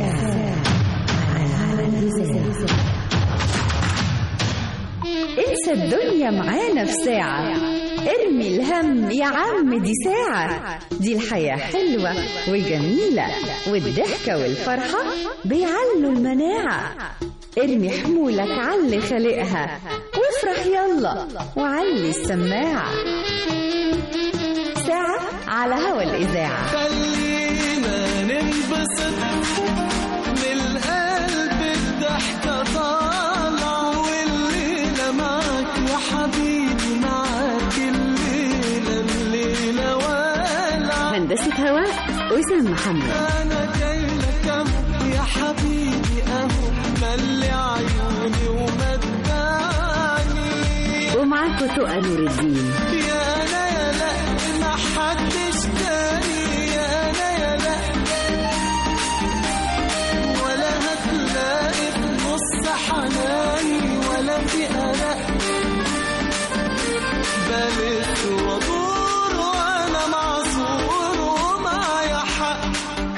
على الإذاعة انسى الدنيا معانا في ساعة ارمي الهم يا عم دي ساعة دي الحياة حلوة وجميلة والضحكة والفرحة بيعلوا المناعة ارمي حمولك علي خلقها وافرح يلا وعلي السماعة ساعة على هوا الإذاعة خلينا ننبسط من القلب الضحكة طالعة والليلة معاك يا حبيبي معاك الليلة الليلة والعة هندسة هواء أسام محمد أنا جاي لك أهو يا حبيبي أهو ملي عيوني ومتعني ومعاكم تقى نور الدين يا أنا يا لا ما حدش تاني يا أنا يا لا ولا هتلاقي في نص حناني ولا في قلق بلف وادور وانا معذور ومعايا حق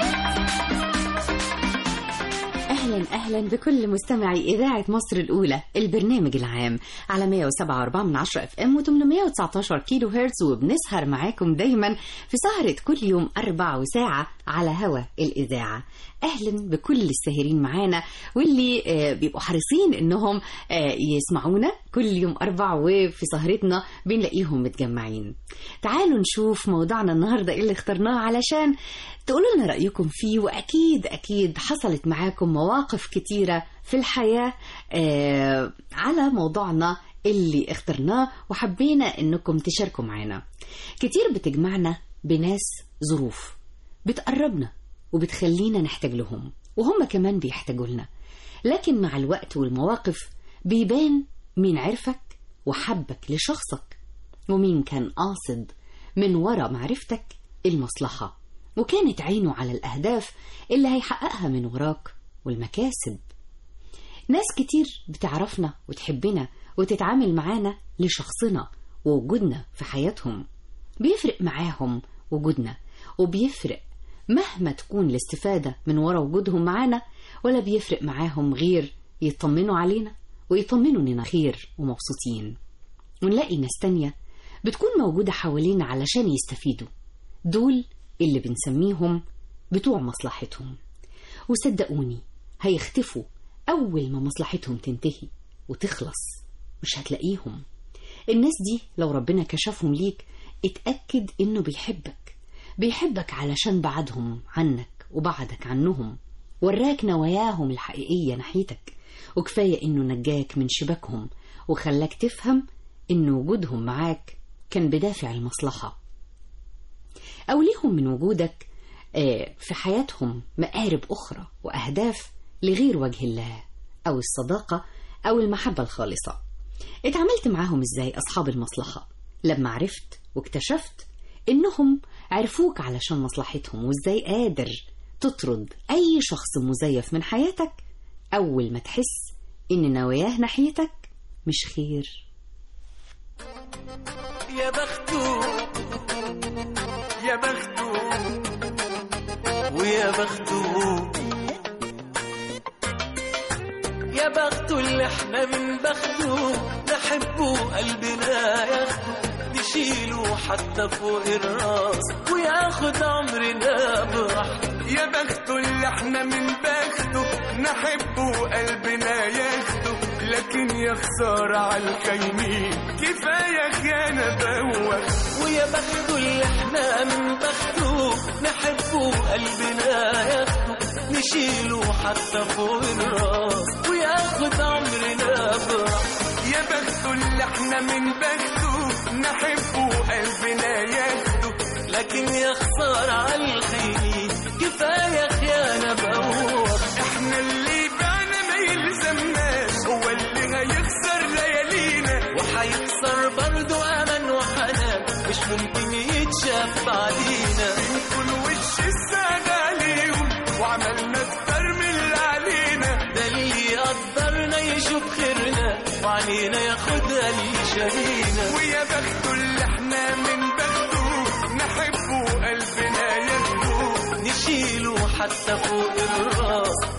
أهلا أهلا بكل مستمعي إذاعة مصر الأولى البرنامج العام على 107.4 من 10 اف ام و819 كيلو هرتز وبنسهر معاكم دايما في سهرة كل يوم أربع وساعة على هوا الإذاعة أهلا بكل الساهرين معانا واللي آه، بيبقوا حريصين إنهم آه، يسمعونا كل يوم أربع وفي سهرتنا بنلاقيهم متجمعين تعالوا نشوف موضوعنا النهاردة إيه اللي اخترناه علشان تقولوا لنا رأيكم فيه وأكيد أكيد حصلت معاكم مواقف كتيرة في الحياة آه على موضوعنا اللي اخترناه وحبينا انكم تشاركوا معنا كتير بتجمعنا بناس ظروف بتقربنا وبتخلينا نحتاج لهم وهم كمان بيحتاجوا لنا لكن مع الوقت والمواقف بيبان مين عرفك وحبك لشخصك ومين كان قاصد من ورا معرفتك المصلحة وكانت عينه على الأهداف اللي هيحققها من وراك والمكاسب ناس كتير بتعرفنا وتحبنا وتتعامل معانا لشخصنا ووجودنا في حياتهم بيفرق معاهم وجودنا وبيفرق مهما تكون الاستفادة من ورا وجودهم معانا ولا بيفرق معاهم غير يطمنوا علينا ويطمنوا اننا خير ومبسوطين ونلاقي ناس تانية بتكون موجودة حوالينا علشان يستفيدوا دول اللي بنسميهم بتوع مصلحتهم وصدقوني هيختفوا أول ما مصلحتهم تنتهي وتخلص مش هتلاقيهم الناس دي لو ربنا كشفهم ليك اتأكد إنه بيحبك بيحبك علشان بعدهم عنك وبعدك عنهم وراك نواياهم الحقيقية ناحيتك وكفاية إنه نجاك من شباكهم وخلاك تفهم إن وجودهم معاك كان بدافع المصلحة أو ليهم من وجودك آه، في حياتهم مآرب أخرى وأهداف لغير وجه الله أو الصداقة أو المحبة الخالصة اتعاملت معاهم إزاي أصحاب المصلحة لما عرفت واكتشفت إنهم عرفوك علشان مصلحتهم وإزاي قادر تطرد أي شخص مزيف من حياتك أول ما تحس إن نواياه ناحيتك مش خير يا بختو يا بختو ويا بختو يا بختو اللي احنا من بخته نحبه قلبنا ياخده نشيله حتى فوق الراس وياخد عمرنا براحته يا بختو اللي احنا من بخته نحبه قلبنا ياخده لكن يا خسارة على الخاينين كفاية خيانة بوخ ويا بخته اللي احنا من بخته نحبه قلبنا ياخده نشيله حتى فوق الراس وياخد عمرنا براحته يا بخته اللي احنا من بخته نحبه قلبنا ياخده لكن يا خسارة على الخير كفاية خيانة بوخ احنا اللي بعنا ما يلزمناش هو اللي هيخسر ليالينا وهيخسر برضه أمل وحنان مش ممكن يتشاف بعدينا بنكون وش السعادة عليهم وعملنا اكتر من اللي علينا ده اللي يقدرنا يشوف خيرنا وعنينا ياخدها اللي شارينا ويا بخته اللي احنا من بخته نحبه قلبنا ياخده نشيله حتى فوق الراس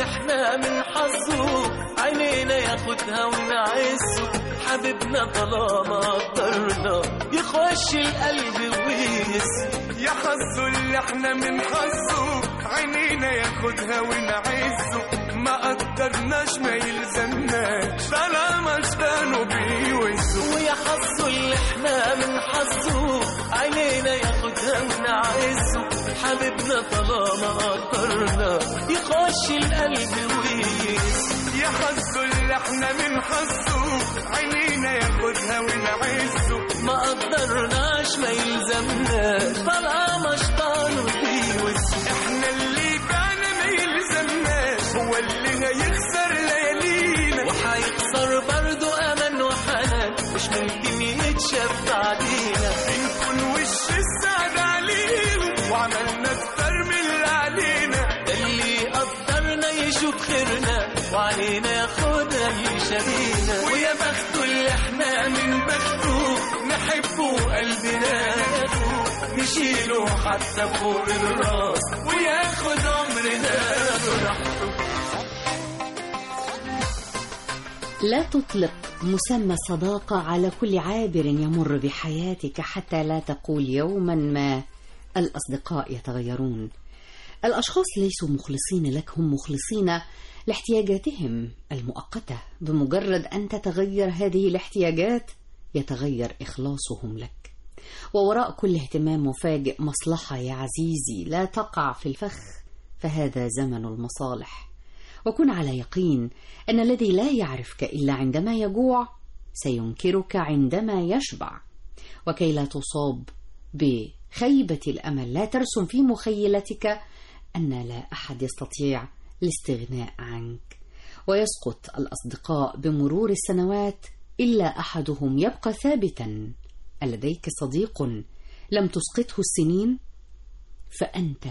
احنا من حظه عينينا ياخدها ونعزه حبيبنا طالما قدرنا يخش القلب ويس يا حظه اللي احنا من حظه عينينا ياخدها ونعزه ما قدرناش ما يلزمناش طالما اشتانوا بيوزوا ويا حظه اللي احنا من حظه عينينا ياخدها ونعزه حبيبنا طالما قدرنا يخش القلب ويس يا حظه اللي احنا من حظه عينينا ياخدها ونعزه ما قدرناش ما يلزمناش طالما اشطانوا بيوس احنا اللي بعنا ما يلزمناش هو اللي هيخسر ليالينا وحيخسر برضو امان وحنان مش ممكن يتشاف بعدينا نكون وش السعد عليهم وعملنا اكتر من اللي علينا ده اللي قدرنا يشوف خيرنا وعلينا ياخدها يشارينا ويا بخته اللي احنا من بخته نحبه قلبنا نشيله حتى فوق الراس وياخد عمرنا براحته لا تطلق مسمى صداقة على كل عابر يمر بحياتك حتى لا تقول يوما ما الأصدقاء يتغيرون الأشخاص ليسوا مخلصين لك هم مخلصين لاحتياجاتهم المؤقتة بمجرد أن تتغير هذه الاحتياجات يتغير إخلاصهم لك ووراء كل اهتمام مفاجئ مصلحة يا عزيزي لا تقع في الفخ فهذا زمن المصالح وكن على يقين أن الذي لا يعرفك إلا عندما يجوع سينكرك عندما يشبع وكي لا تصاب بخيبة الأمل لا ترسم في مخيلتك أن لا أحد يستطيع الاستغناء عنك ويسقط الأصدقاء بمرور السنوات إلا أحدهم يبقى ثابتا ألديك صديق لم تسقطه السنين فأنت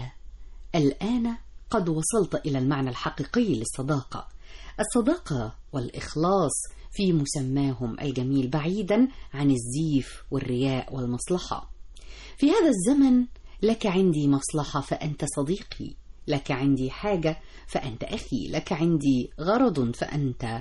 الآن قد وصلت إلى المعنى الحقيقي للصداقة الصداقة والإخلاص في مسماهم الجميل بعيدا عن الزيف والرياء والمصلحة في هذا الزمن لك عندي مصلحة فأنت صديقي لك عندي حاجة فأنت أخي لك عندي غرض فأنت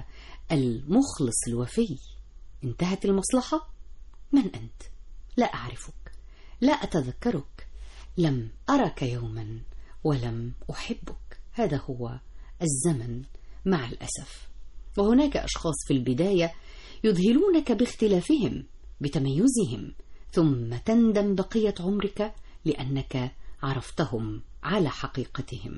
المخلص الوفي انتهت المصلحة من أنت لا أعرفك لا أتذكرك لم أرك يوما ولم أحبك هذا هو الزمن مع الأسف وهناك أشخاص في البداية يذهلونك باختلافهم بتميزهم ثم تندم بقية عمرك لأنك عرفتهم على حقيقتهم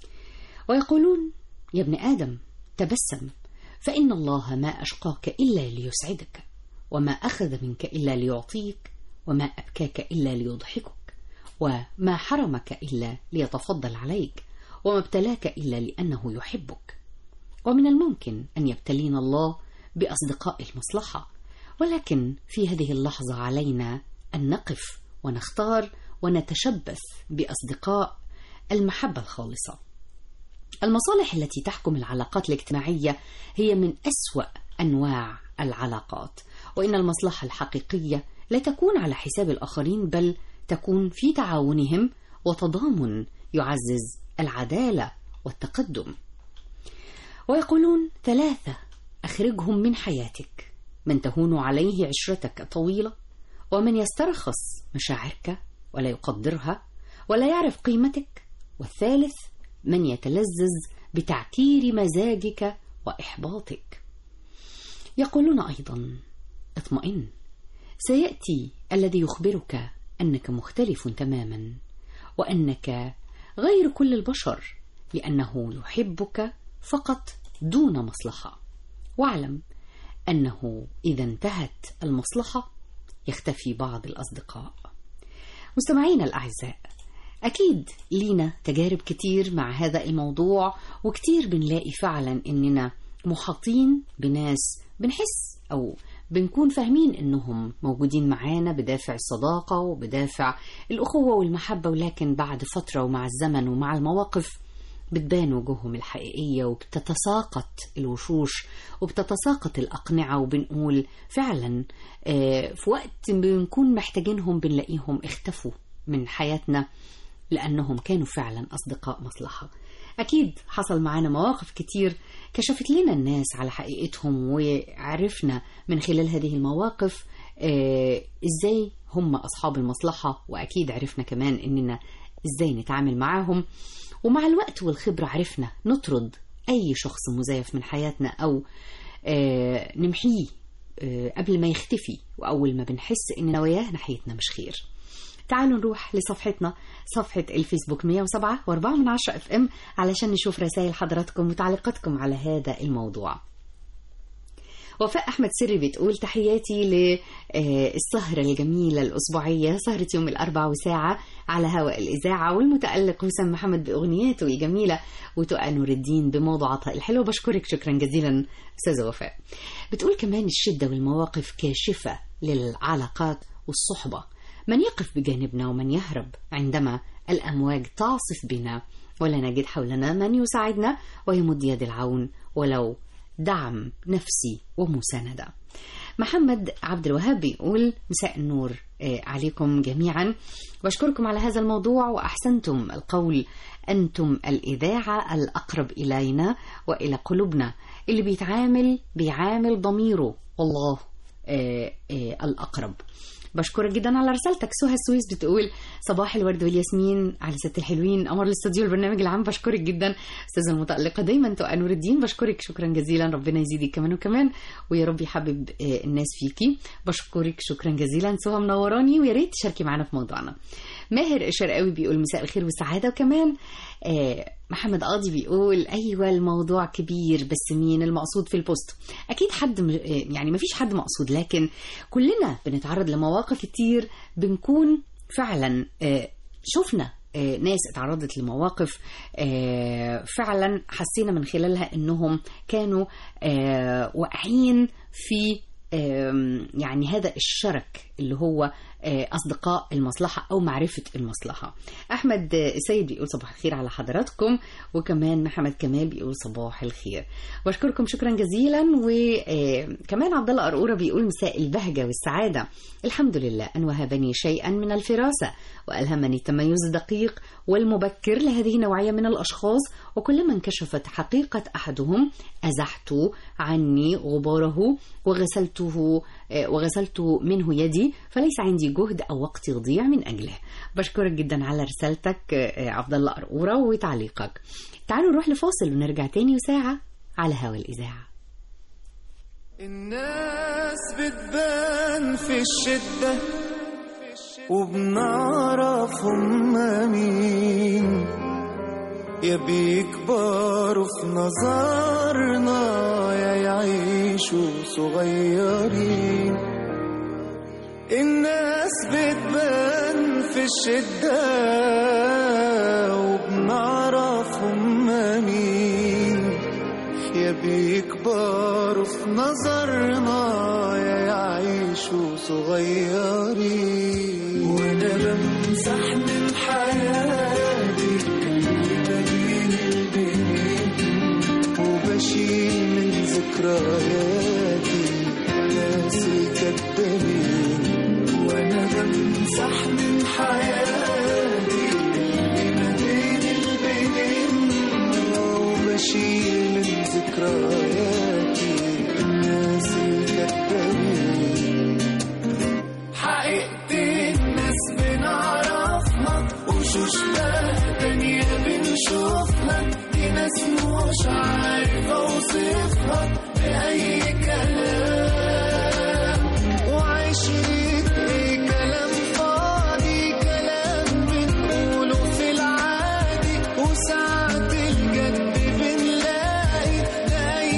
ويقولون يا ابن آدم تبسم فإن الله ما أشقاك إلا ليسعدك وما أخذ منك إلا ليعطيك وما أبكاك إلا ليضحكك وما حرمك إلا ليتفضل عليك وما ابتلاك إلا لأنه يحبك ومن الممكن أن يبتلينا الله بأصدقاء المصلحة ولكن في هذه اللحظة علينا أن نقف ونختار ونتشبث بأصدقاء المحبة الخالصة المصالح التي تحكم العلاقات الاجتماعية هي من أسوأ أنواع العلاقات وإن المصلحة الحقيقية لا تكون على حساب الآخرين بل تكون في تعاونهم وتضامن يعزز العدالة والتقدم ويقولون ثلاثة أخرجهم من حياتك من تهون عليه عشرتك طويلة ومن يسترخص مشاعرك ولا يقدرها ولا يعرف قيمتك والثالث من يتلذذ بتعكير مزاجك وإحباطك يقولون أيضا اطمئن سيأتي الذي يخبرك أنك مختلف تماما وأنك غير كل البشر لأنه يحبك فقط دون مصلحة واعلم أنه إذا انتهت المصلحة يختفي بعض الأصدقاء مستمعينا الأعزاء أكيد لينا تجارب كتير مع هذا الموضوع وكتير بنلاقي فعلا إننا محاطين بناس بنحس أو بنكون فاهمين إنهم موجودين معانا بدافع الصداقة وبدافع الأخوة والمحبة ولكن بعد فترة ومع الزمن ومع المواقف بتبان وجوههم الحقيقية وبتتساقط الوشوش وبتتساقط الأقنعة وبنقول فعلا في وقت بنكون محتاجينهم بنلاقيهم اختفوا من حياتنا لأنهم كانوا فعلا أصدقاء مصلحة أكيد حصل معانا مواقف كتير كشفت لنا الناس على حقيقتهم وعرفنا من خلال هذه المواقف آه، إزاي هم أصحاب المصلحة وأكيد عرفنا كمان إننا إزاي نتعامل معاهم ومع الوقت والخبرة عرفنا نطرد أي شخص مزيف من حياتنا أو آه، نمحيه آه، قبل ما يختفي وأول ما بنحس إن نواياه ناحيتنا مش خير تعالوا نروح لصفحتنا صفحة الفيسبوك 107 و4 من 10 اف ام علشان نشوف رسائل حضراتكم وتعليقاتكم على هذا الموضوع وفاء أحمد سري بتقول تحياتي للسهرة الجميلة الأسبوعية سهرة يوم الأربع وساعة على هواء الإذاعة والمتألق وسام محمد بأغنياته الجميلة وتقى نور الدين بموضوعاتها الحلوة بشكرك شكرا جزيلا أستاذة وفاء بتقول كمان الشدة والمواقف كاشفة للعلاقات والصحبة من يقف بجانبنا ومن يهرب عندما الأمواج تعصف بنا ولا نجد حولنا من يساعدنا ويمد يد العون ولو دعم نفسي ومساندة محمد عبد الوهاب بيقول مساء النور آه، عليكم جميعا واشكركم على هذا الموضوع واحسنتم القول انتم الاذاعه الاقرب الينا والى قلوبنا اللي بيتعامل بيعامل ضميره والله آه، آه، الاقرب بشكرك جدا على رسالتك سهى السويس بتقول صباح الورد والياسمين على ست الحلوين قمر الاستوديو البرنامج العام بشكرك جدا استاذه المتالقه دايما تقى نور الدين بشكرك شكرا جزيلا ربنا يزيدك كمان وكمان ويا رب يحبب آه، الناس فيكي بشكرك شكرا جزيلا سهى منوراني ويا ريت تشاركي معانا في موضوعنا ماهر الشرقاوي بيقول مساء الخير والسعاده وكمان آه، محمد قاضي بيقول ايوه الموضوع كبير بس مين المقصود في البوست اكيد حد م- آه، يعني ما فيش حد مقصود لكن كلنا بنتعرض لمواقف كتير بنكون فعلا آه، شفنا آه، ناس اتعرضت لمواقف آه، فعلا حسينا من خلالها انهم كانوا آه، واقعين في آم، يعني هذا الشرك اللي هو آه، أصدقاء المصلحة أو معرفة المصلحة أحمد آه، السيد بيقول صباح الخير على حضراتكم وكمان محمد كمال بيقول صباح الخير بشكركم شكرا جزيلا وكمان عبد الله قرقورة بيقول مساء البهجة والسعادة الحمد لله أن وهبني شيئا من الفراسة وألهمني التميز الدقيق والمبكر لهذه النوعية من الأشخاص وكلما انكشفت حقيقة أحدهم أزحت عني غباره وغسلته آه، وغسلت منه يدي فليس عندي جهد أو وقت يضيع من أجله بشكرك جدا على رسالتك آه، عبد الله قرقورة وتعليقك تعالوا نروح لفاصل ونرجع تاني وساعة على هوا الإذاعة الناس بتبان في الشدة وبنعرف هما مين يا بيكبروا في نظرنا يا يعيشوا صغيرين الناس بتبان في الشدة وبنعرف هما مين يا بيكبروا في نظرنا يا يعيشوا صغيرين وانا بمسح من حياتي اللي ما بين البنين وبشيل من ذكرياتي ناس الكدابين وانا بمسح من حياتي اللي ما بين البنين وبشيل من ذكرياتي الناس الكدابين حقيقتي الناس بنعرفها وشوش تانية بنشوفها دي ناس مش عارف اوصفها بأي كلام وعشرة ايه كلام فاضي كلام بنقوله في العادي وساعة الجد بنلاقي ده أي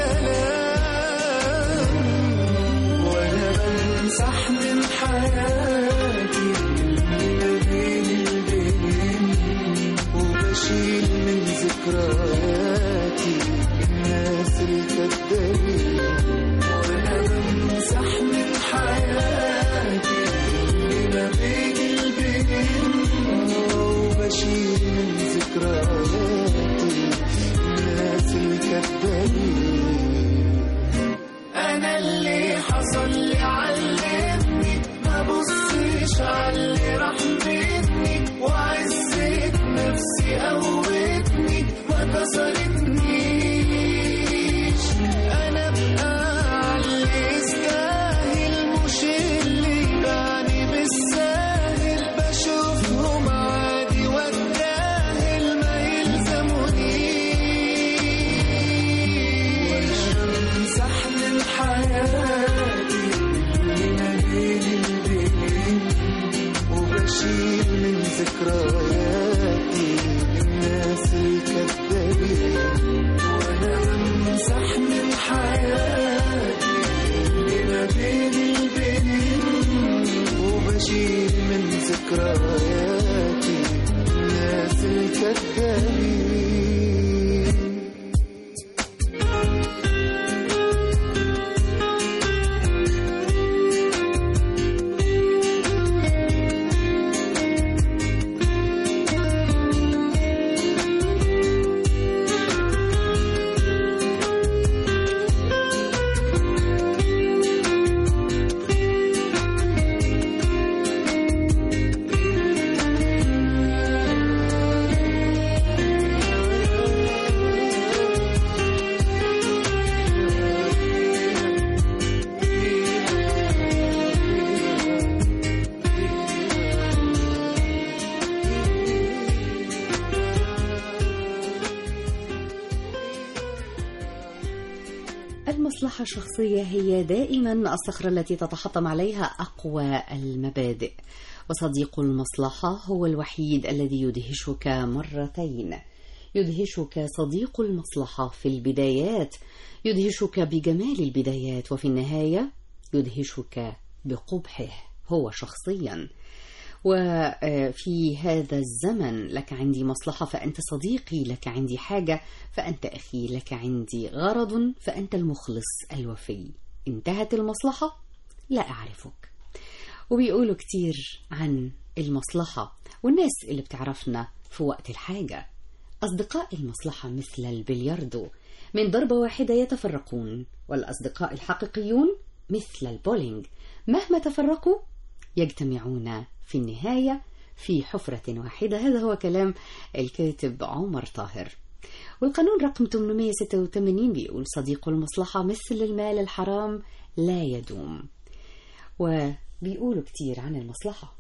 كلام وانا بمسح من حياتي اللي ما بين البنين وبشيل من ذكرياتي الناس الكدابين وانا بمسح من حياتي اللي ما بين البنين وبشيل من ذكرياتي الناس الكدابين انا اللي حصل لي علمني ما بصيش على اللي راح مني وعزت نفسي قوتني وصلتنيش انا ابقى على يستاهل مش اللي بعني بالساهل بشوفهم عادي والجاهل ما يلزمونيش امسح من حياتي اللي بين البين وبشيل من ذكرياتي الناس الكذابين وانا بمسح من حياتي اللي ما بين البين وبشيل من ذكرياتي الناس الكذابين المصلحة الشخصية هي دائما الصخرة التي تتحطم عليها أقوى المبادئ وصديق المصلحة هو الوحيد الذي يدهشك مرتين يدهشك صديق المصلحة في البدايات يدهشك بجمال البدايات وفي النهاية يدهشك بقبحه هو شخصيا وفي هذا الزمن لك عندي مصلحة فأنت صديقي لك عندي حاجة فأنت أخي لك عندي غرض فأنت المخلص الوفي انتهت المصلحة لا أعرفك وبيقولوا كتير عن المصلحة والناس اللي بتعرفنا في وقت الحاجة أصدقاء المصلحة مثل البلياردو من ضربة واحدة يتفرقون والأصدقاء الحقيقيون مثل البولينج مهما تفرقوا يجتمعون في النهاية في حفرة واحدة هذا هو كلام الكاتب عمر طاهر والقانون رقم 886 بيقول صديق المصلحة مثل المال الحرام لا يدوم وبيقولوا كتير عن المصلحة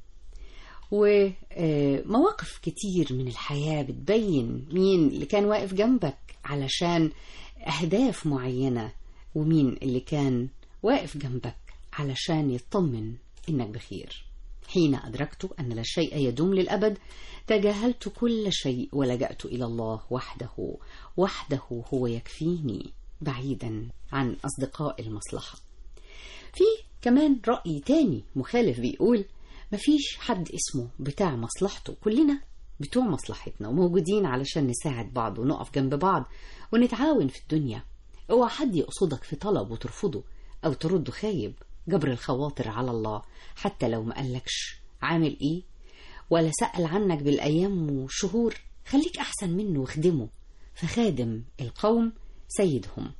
ومواقف كتير من الحياة بتبين مين اللي كان واقف جنبك علشان أهداف معينة ومين اللي كان واقف جنبك علشان يطمن إنك بخير حين أدركت أن لا شيء يدوم للأبد تجاهلت كل شيء ولجأت إلى الله وحده وحده هو يكفيني بعيدا عن أصدقاء المصلحة في كمان رأي تاني مخالف بيقول مفيش حد اسمه بتاع مصلحته كلنا بتوع مصلحتنا وموجودين علشان نساعد بعض ونقف جنب بعض ونتعاون في الدنيا اوعى حد يقصدك في طلب وترفضه أو ترده خايب جبر الخواطر على الله حتى لو ما قالكش عامل ايه ولا سأل عنك بالأيام والشهور خليك أحسن منه واخدمه فخادم القوم سيدهم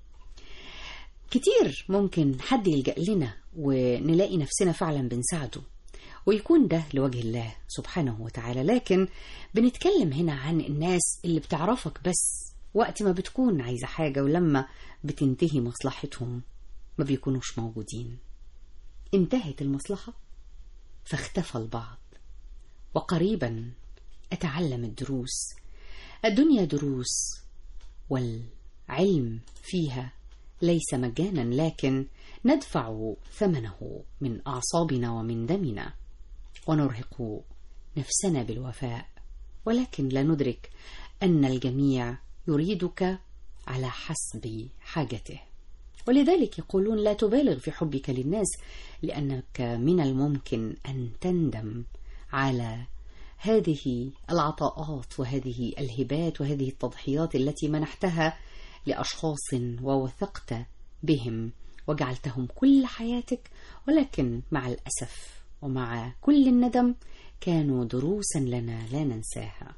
كتير ممكن حد يلجأ لنا ونلاقي نفسنا فعلا بنساعده ويكون ده لوجه الله سبحانه وتعالى لكن بنتكلم هنا عن الناس اللي بتعرفك بس وقت ما بتكون عايزة حاجة ولما بتنتهي مصلحتهم ما بيكونوش موجودين انتهت المصلحة فاختفى البعض وقريبا أتعلم الدروس الدنيا دروس والعلم فيها ليس مجانا لكن ندفع ثمنه من أعصابنا ومن دمنا ونرهق نفسنا بالوفاء ولكن لا ندرك أن الجميع يريدك على حسب حاجته ولذلك يقولون لا تبالغ في حبك للناس لأنك من الممكن أن تندم على هذه العطاءات وهذه الهبات وهذه التضحيات التي منحتها لأشخاص ووثقت بهم وجعلتهم كل حياتك ولكن مع الأسف ومع كل الندم كانوا دروسا لنا لا ننساها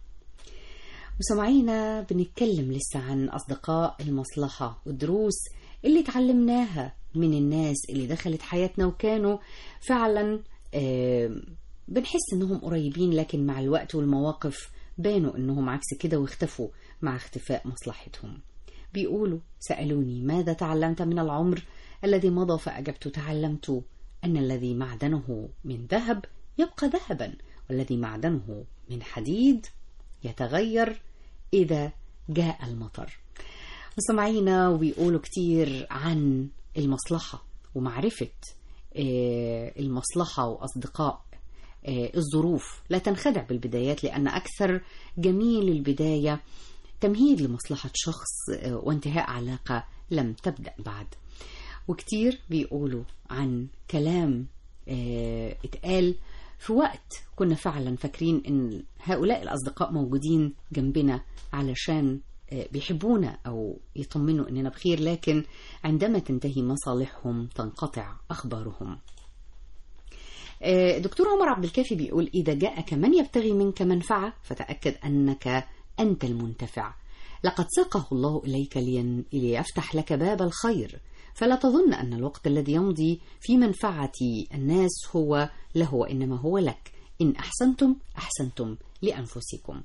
وسمعينا بنتكلم لسه عن أصدقاء المصلحة والدروس اللي اتعلمناها من الناس اللي دخلت حياتنا وكانوا فعلا بنحس انهم قريبين لكن مع الوقت والمواقف بانوا انهم عكس كده واختفوا مع اختفاء مصلحتهم بيقولوا سألوني ماذا تعلمت من العمر الذي مضى فأجبت تعلمت أن الذي معدنه من ذهب يبقى ذهبا والذي معدنه من حديد يتغير إذا جاء المطر مستمعينا وبيقولوا كتير عن المصلحة ومعرفة آه، المصلحة وأصدقاء آه، الظروف لا تنخدع بالبدايات لأن أكثر جميل البداية تمهيد لمصلحة شخص آه، وانتهاء علاقة لم تبدأ بعد وكتير بيقولوا عن كلام آه، اتقال في وقت كنا فعلا فاكرين ان هؤلاء الاصدقاء موجودين جنبنا علشان آه، بيحبونا او يطمنوا اننا بخير لكن عندما تنتهي مصالحهم تنقطع اخبارهم آه، دكتور عمر عبد الكافي بيقول إذا جاءك من يبتغي منك منفعة فتأكد أنك أنت المنتفع لقد ساقه الله إليك لين- ليفتح لك باب الخير فلا تظن أن الوقت الذي يمضي في منفعة الناس هو له وإنما هو لك إن أحسنتم أحسنتم لأنفسكم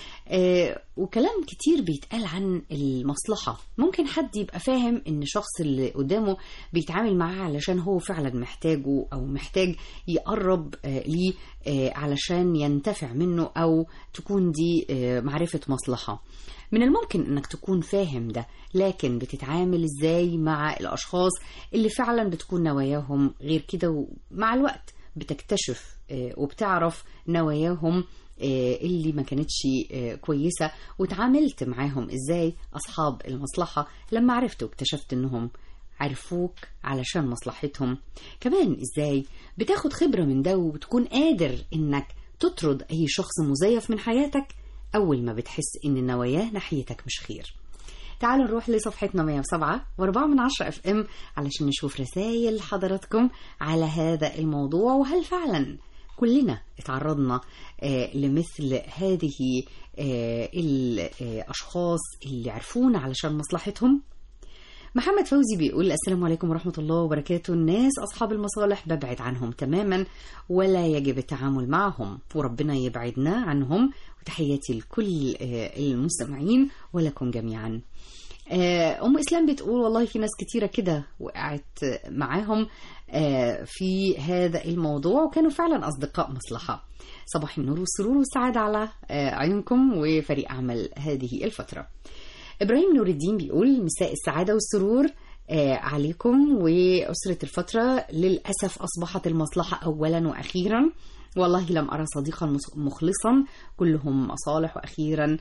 آه، وكلام كتير بيتقال عن المصلحة ممكن حد يبقى فاهم ان الشخص اللي قدامه بيتعامل معاه علشان هو فعلا محتاجه او محتاج يقرب آه، ليه آه، علشان ينتفع منه او تكون دي آه، معرفة مصلحة من الممكن انك تكون فاهم ده لكن بتتعامل ازاي مع الاشخاص اللي فعلا بتكون نواياهم غير كده ومع الوقت بتكتشف آه، وبتعرف نواياهم آه، اللي ما كانتش آه، كويسة وتعاملت معاهم ازاي اصحاب المصلحة لما عرفت واكتشفت انهم عرفوك علشان مصلحتهم كمان ازاي بتاخد خبرة من ده وبتكون قادر انك تطرد اي شخص مزيف من حياتك اول ما بتحس ان نواياه ناحيتك مش خير تعالوا نروح لصفحتنا 107 و4 من 10 اف ام علشان نشوف رسائل حضراتكم على هذا الموضوع وهل فعلا كلنا اتعرضنا آه، لمثل هذه آه، الاشخاص اللي عرفونا علشان مصلحتهم محمد فوزي بيقول السلام عليكم ورحمة الله وبركاته الناس أصحاب المصالح ببعد عنهم تماما ولا يجب التعامل معهم وربنا يبعدنا عنهم وتحياتي لكل آه، المستمعين ولكم جميعا آه، أم إسلام بتقول والله في ناس كتيرة كده وقعت معاهم آه، في هذا الموضوع وكانوا فعلا أصدقاء مصلحة صباح النور والسرور والسعادة على آه، عيونكم وفريق عمل هذه الفترة إبراهيم نور الدين بيقول مساء السعادة والسرور آه، عليكم وأسرة الفترة للأسف أصبحت المصلحة أولا وأخيرا والله لم أرى صديقا مس- مخلصا كلهم مصالح وأخيرا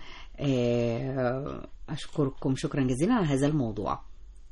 آه، أشكركم شكرا جزيلا على هذا الموضوع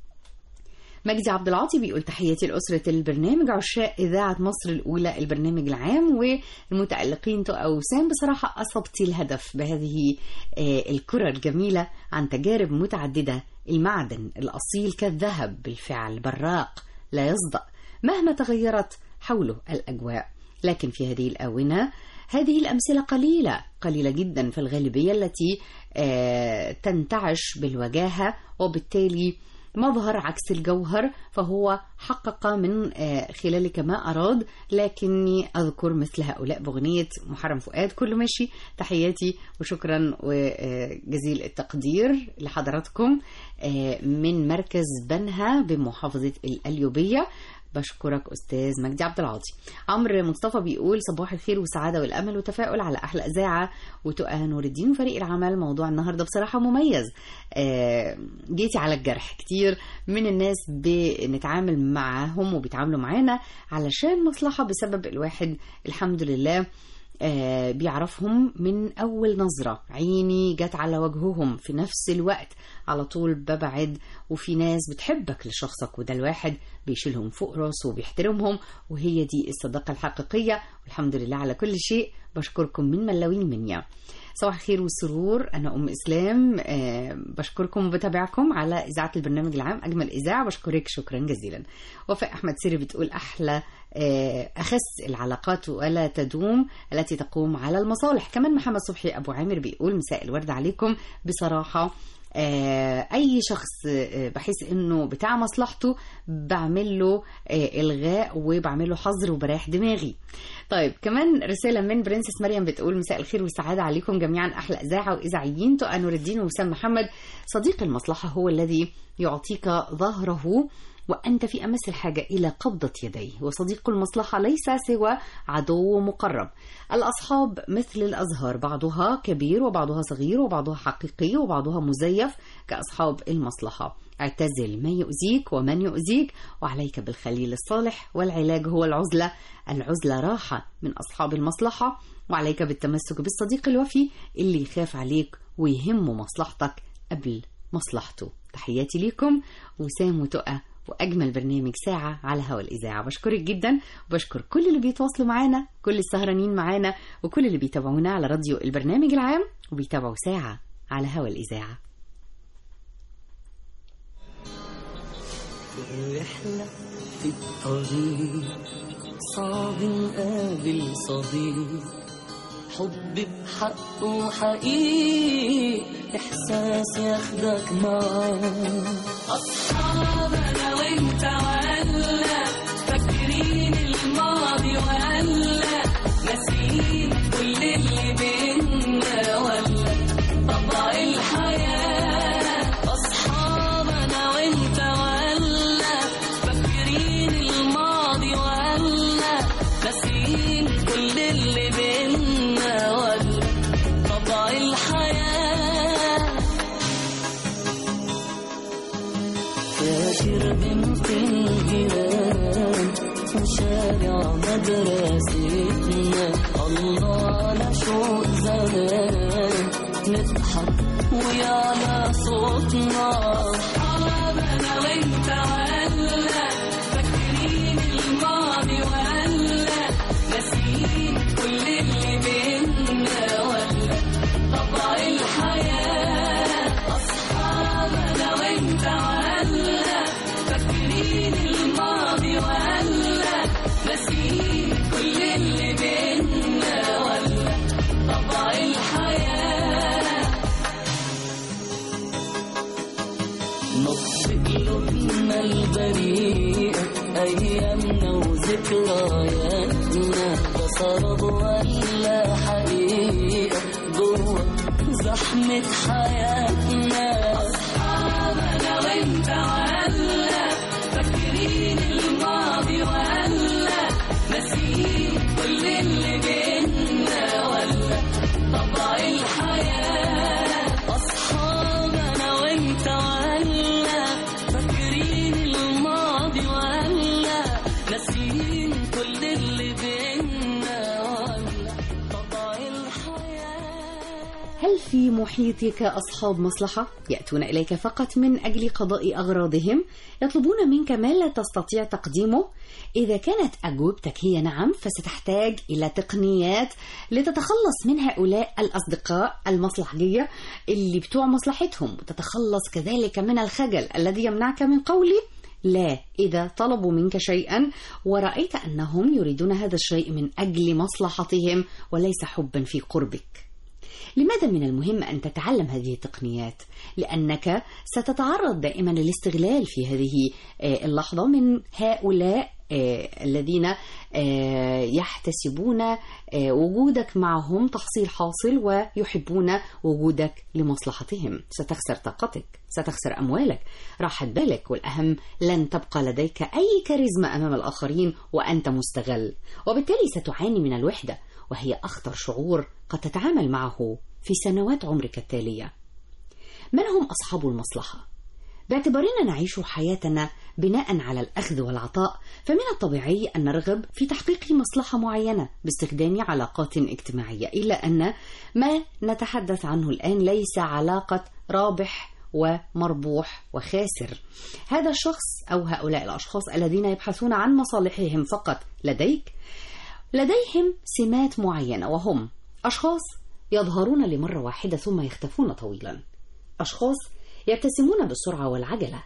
مجدي عبد العاطي بيقول تحياتي لأسرة البرنامج عشاق إذاعة مصر الأولى البرنامج العام والمتألقين تقى وسام بصراحة أصبتي الهدف بهذه آه، الكرة الجميلة عن تجارب متعددة المعدن الأصيل كالذهب بالفعل براق لا يصدأ مهما تغيرت حوله الأجواء لكن في هذه الآونة هذه الأمثلة قليلة قليلة جدا في الغالبية التي آه، تنتعش بالوجاهة وبالتالي مظهر عكس الجوهر فهو حقق من آه، خلالك ما أراد لكني أذكر مثل هؤلاء بأغنية محرم فؤاد كله ماشي تحياتي وشكرا وجزيل التقدير لحضراتكم آه، من مركز بنها بمحافظة القليوبية بشكرك استاذ مجدي عبد العاطي عمرو مصطفى بيقول صباح الخير والسعاده والامل والتفاؤل على احلى اذاعه وتقى نور الدين وفريق العمل موضوع النهارده بصراحه مميز آه، جيتي على الجرح كتير من الناس بنتعامل معاهم وبيتعاملوا معانا علشان مصلحه بسبب الواحد الحمد لله آه، بيعرفهم من أول نظرة عيني جت على وجههم في نفس الوقت على طول ببعد وفي ناس بتحبك لشخصك وده الواحد بيشيلهم فوق راسه وبيحترمهم وهي دي الصداقة الحقيقية والحمد لله على كل شيء بشكركم من ملاوين منيا صباح الخير والسرور أنا أم إسلام آه، بشكركم وبتابعكم على إذاعة البرنامج العام أجمل إذاعة بشكرك شكرا جزيلا وفاء أحمد سيري بتقول أحلى آه، أخس العلاقات ولا تدوم التي تقوم على المصالح كمان محمد صبحي أبو عامر بيقول مساء الورد عليكم بصراحة آه، اي شخص آه، بحس انه بتاع مصلحته بعمل له آه، الغاء وبعمل له حظر وبريح دماغي طيب كمان رساله من برنسس مريم بتقول مساء الخير والسعاده عليكم جميعا احلى اذاعه واذاعيين تقى نور الدين ووسام محمد صديق المصلحه هو الذي يعطيك ظهره وأنت في أمس الحاجة إلى قبضة يديه وصديق المصلحة ليس سوى عدو مقرب الأصحاب مثل الأزهار بعضها كبير وبعضها صغير وبعضها حقيقي وبعضها مزيف كأصحاب المصلحة اعتزل ما يؤذيك ومن يؤذيك وعليك بالخليل الصالح والعلاج هو العزلة العزلة راحة من أصحاب المصلحة وعليك بالتمسك بالصديق الوفي اللي يخاف عليك ويهمه مصلحتك قبل مصلحته تحياتي ليكم وسام وتقى واجمل برنامج ساعه على هوا الاذاعه بشكرك جدا وبشكر كل اللي بيتواصلوا معانا كل السهرانين معانا وكل اللي بيتابعونا على راديو البرنامج العام وبيتابعوا ساعه على هوا الاذاعه في رحلة في الطريق صعب نقابل صديق حب بحقه حقيقي إحساس ياخدك معاه أصحاب أنا وأنت ولا فاكرين الماضي ولا ناسيين كل اللي بينا ولا طبع الحياة أصحاب أنا وأنت ولا فاكرين الماضي ولا ناسيين كل اللي بينا ولا طبع الحياة فاكر بنت الجيران وشارع مدرستنا الله على شوق زمان نضحك ويعلى صوتنا أصحابنا وانت ولا فاكرين الماضي ولا ناسيين كل اللي بينا ولا طبع الحياة أصحابنا وانت ولا فاكرين الماضي ولا ناسيين كل اللي بينا ولا طبع الحياة نطفئ قلوبنا البريئة أيامنا وذكرياتنا ده سراب ولا حقيقة جوه زحمة حياتنا أصحابنا وانت ولا فاكرين الماضي ولا ناسيين كل اللي بينا ولا طبع الحياة أصحابنا وانت ولا فاكرين الماضي ولا ناسيين كل اللي بينا ولا طبع الحياة هل في محيطك أصحاب مصلحة يأتون إليك فقط من أجل قضاء أغراضهم يطلبون منك ما لا تستطيع تقديمه إذا كانت أجوبتك هي نعم فستحتاج إلى تقنيات لتتخلص من هؤلاء الأصدقاء المصلحجية اللي بتوع مصلحتهم وتتخلص كذلك من الخجل الذي يمنعك من قولي لا إذا طلبوا منك شيئا ورأيت أنهم يريدون هذا الشيء من أجل مصلحتهم وليس حبا في قربك لماذا من المهم أن تتعلم هذه التقنيات؟ لأنك ستتعرض دائما للاستغلال في هذه آه، اللحظة من هؤلاء آه، الذين آه، يحتسبون آه، وجودك معهم تحصيل حاصل ويحبون وجودك لمصلحتهم ستخسر طاقتك ستخسر أموالك راحة بالك والأهم لن تبقى لديك أي كاريزما أمام الآخرين وأنت مستغل وبالتالي ستعاني من الوحدة وهي أخطر شعور قد تتعامل معه في سنوات عمرك التالية من هم أصحاب المصلحة؟ باعتبارنا نعيش حياتنا بناء على الأخذ والعطاء فمن الطبيعي أن نرغب في تحقيق مصلحة معينة باستخدام علاقات اجتماعية إلا أن ما نتحدث عنه الآن ليس علاقة رابح ومربوح وخاسر هذا الشخص أو هؤلاء الأشخاص الذين يبحثون عن مصالحهم فقط لديك لديهم سمات معينة وهم أشخاص يظهرون لمرة واحدة ثم يختفون طويلا أشخاص يبتسمون بالسرعة والعجلة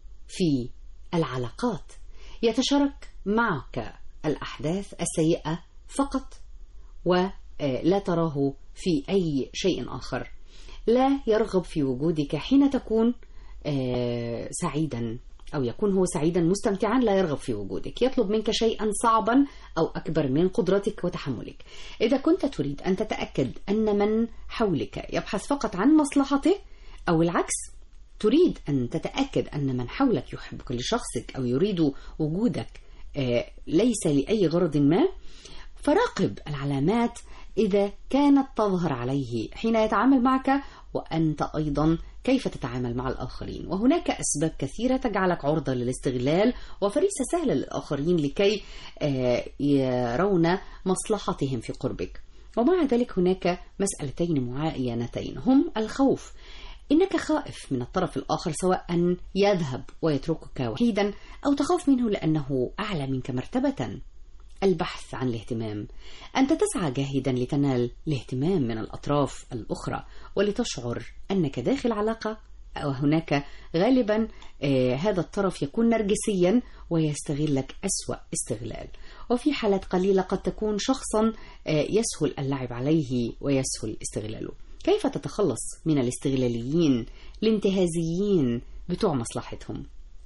في العلاقات يتشارك معك الأحداث السيئة فقط ولا تراه في أي شيء آخر لا يرغب في وجودك حين تكون آه، سعيدا أو يكون هو سعيدا مستمتعا لا يرغب في وجودك يطلب منك شيئا صعبا أو أكبر من قدرتك وتحملك إذا كنت تريد أن تتأكد أن من حولك يبحث فقط عن مصلحته أو العكس تريد أن تتأكد أن من حولك يحبك لشخصك أو يريد وجودك آه، ليس لأي غرض ما فراقب العلامات إذا كانت تظهر عليه حين يتعامل معك وأنت أيضا كيف تتعامل مع الآخرين وهناك أسباب كثيرة تجعلك عرضة للاستغلال وفريسة سهلة للآخرين لكي آه، يرون مصلحتهم في قربك ومع ذلك هناك مسألتين معينتين هم الخوف إنك خائف من الطرف الآخر سواء أن يذهب ويتركك وحيدا أو تخاف منه لأنه أعلى منك مرتبة البحث عن الاهتمام أنت تسعى جاهدا لتنال الاهتمام من الأطراف الأخرى ولتشعر أنك داخل علاقة أو هناك غالبا آه هذا الطرف يكون نرجسيا ويستغلك أسوأ استغلال وفي حالات قليلة قد تكون شخصا آه يسهل اللعب عليه ويسهل استغلاله كيف تتخلص من الاستغلاليين الانتهازيين بتوع مصلحتهم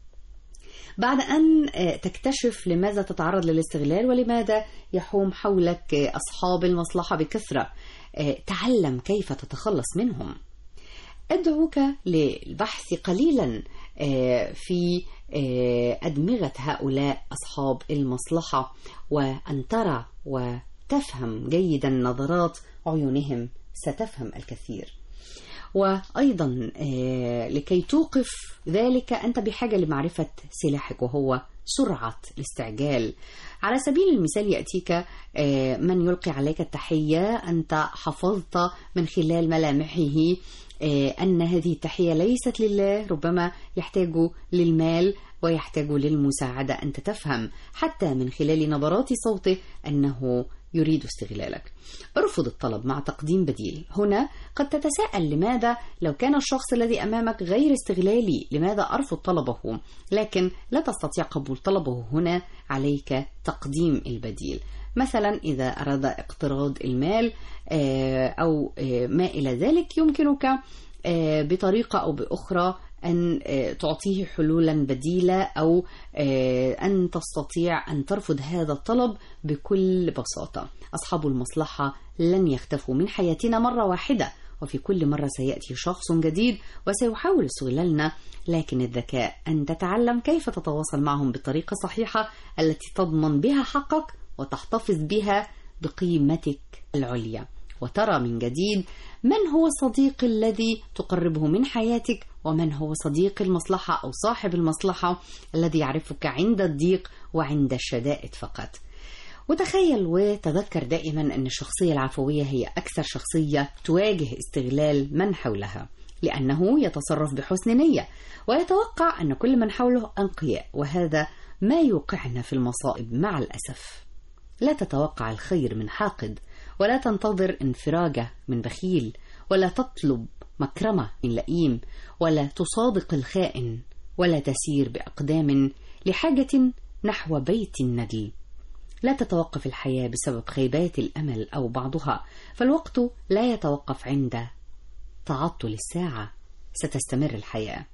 بعد أن آه، تكتشف لماذا تتعرض للاستغلال ولماذا يحوم حولك آه، أصحاب المصلحة بكثرة آه، تعلم كيف تتخلص منهم أدعوك للبحث قليلا آه، في آه، أدمغة هؤلاء أصحاب المصلحة وأن ترى وتفهم جيدا نظرات عيونهم ستفهم الكثير وأيضا آه، لكي توقف ذلك أنت بحاجة لمعرفة سلاحك وهو سرعة الاستعجال على سبيل المثال يأتيك آه، من يلقي عليك التحية أنت حفظت من خلال ملامحه آه، أن هذه التحية ليست لله ربما يحتاج للمال ويحتاج للمساعدة أنت تفهم حتى من خلال نبرات صوته أنه يريد استغلالك ارفض الطلب مع تقديم بديل هنا قد تتساءل لماذا لو كان الشخص الذي أمامك غير استغلالي لماذا أرفض طلبه لكن لا تستطيع قبول طلبه هنا عليك تقديم البديل مثلا إذا أراد اقتراض المال آه، أو آه، ما إلى ذلك يمكنك آه، بطريقة أو بأخرى أن آه، تعطيه حلولا بديلة أو آه، أن تستطيع أن ترفض هذا الطلب بكل بساطة أصحاب المصلحة لن يختفوا من حياتنا مرة واحدة وفي كل مرة سيأتي شخص جديد وسيحاول استغلالنا لكن الذكاء أن تتعلم كيف تتواصل معهم بطريقة صحيحة التي تضمن بها حقك وتحتفظ بها بقيمتك العليا وترى من جديد من هو الصديق الذي تقربه من حياتك ومن هو صديق المصلحة أو صاحب المصلحة الذي يعرفك عند الضيق وعند الشدائد فقط وتخيل وتذكر دائما أن الشخصية العفوية هي أكثر شخصية تواجه استغلال من حولها لأنه يتصرف بحسن نية ويتوقع أن كل من حوله أنقياء وهذا ما يوقعنا في المصائب مع الأسف لا تتوقع الخير من حاقد ولا تنتظر انفراجة من بخيل ولا تطلب مكرمة من لئيم ولا تصادق الخائن ولا تسير بأقدام لحاجة نحو بيت الندل لا تتوقف الحياة بسبب خيبات الأمل أو بعضها فالوقت لا يتوقف عند تعطل الساعة ستستمر الحياة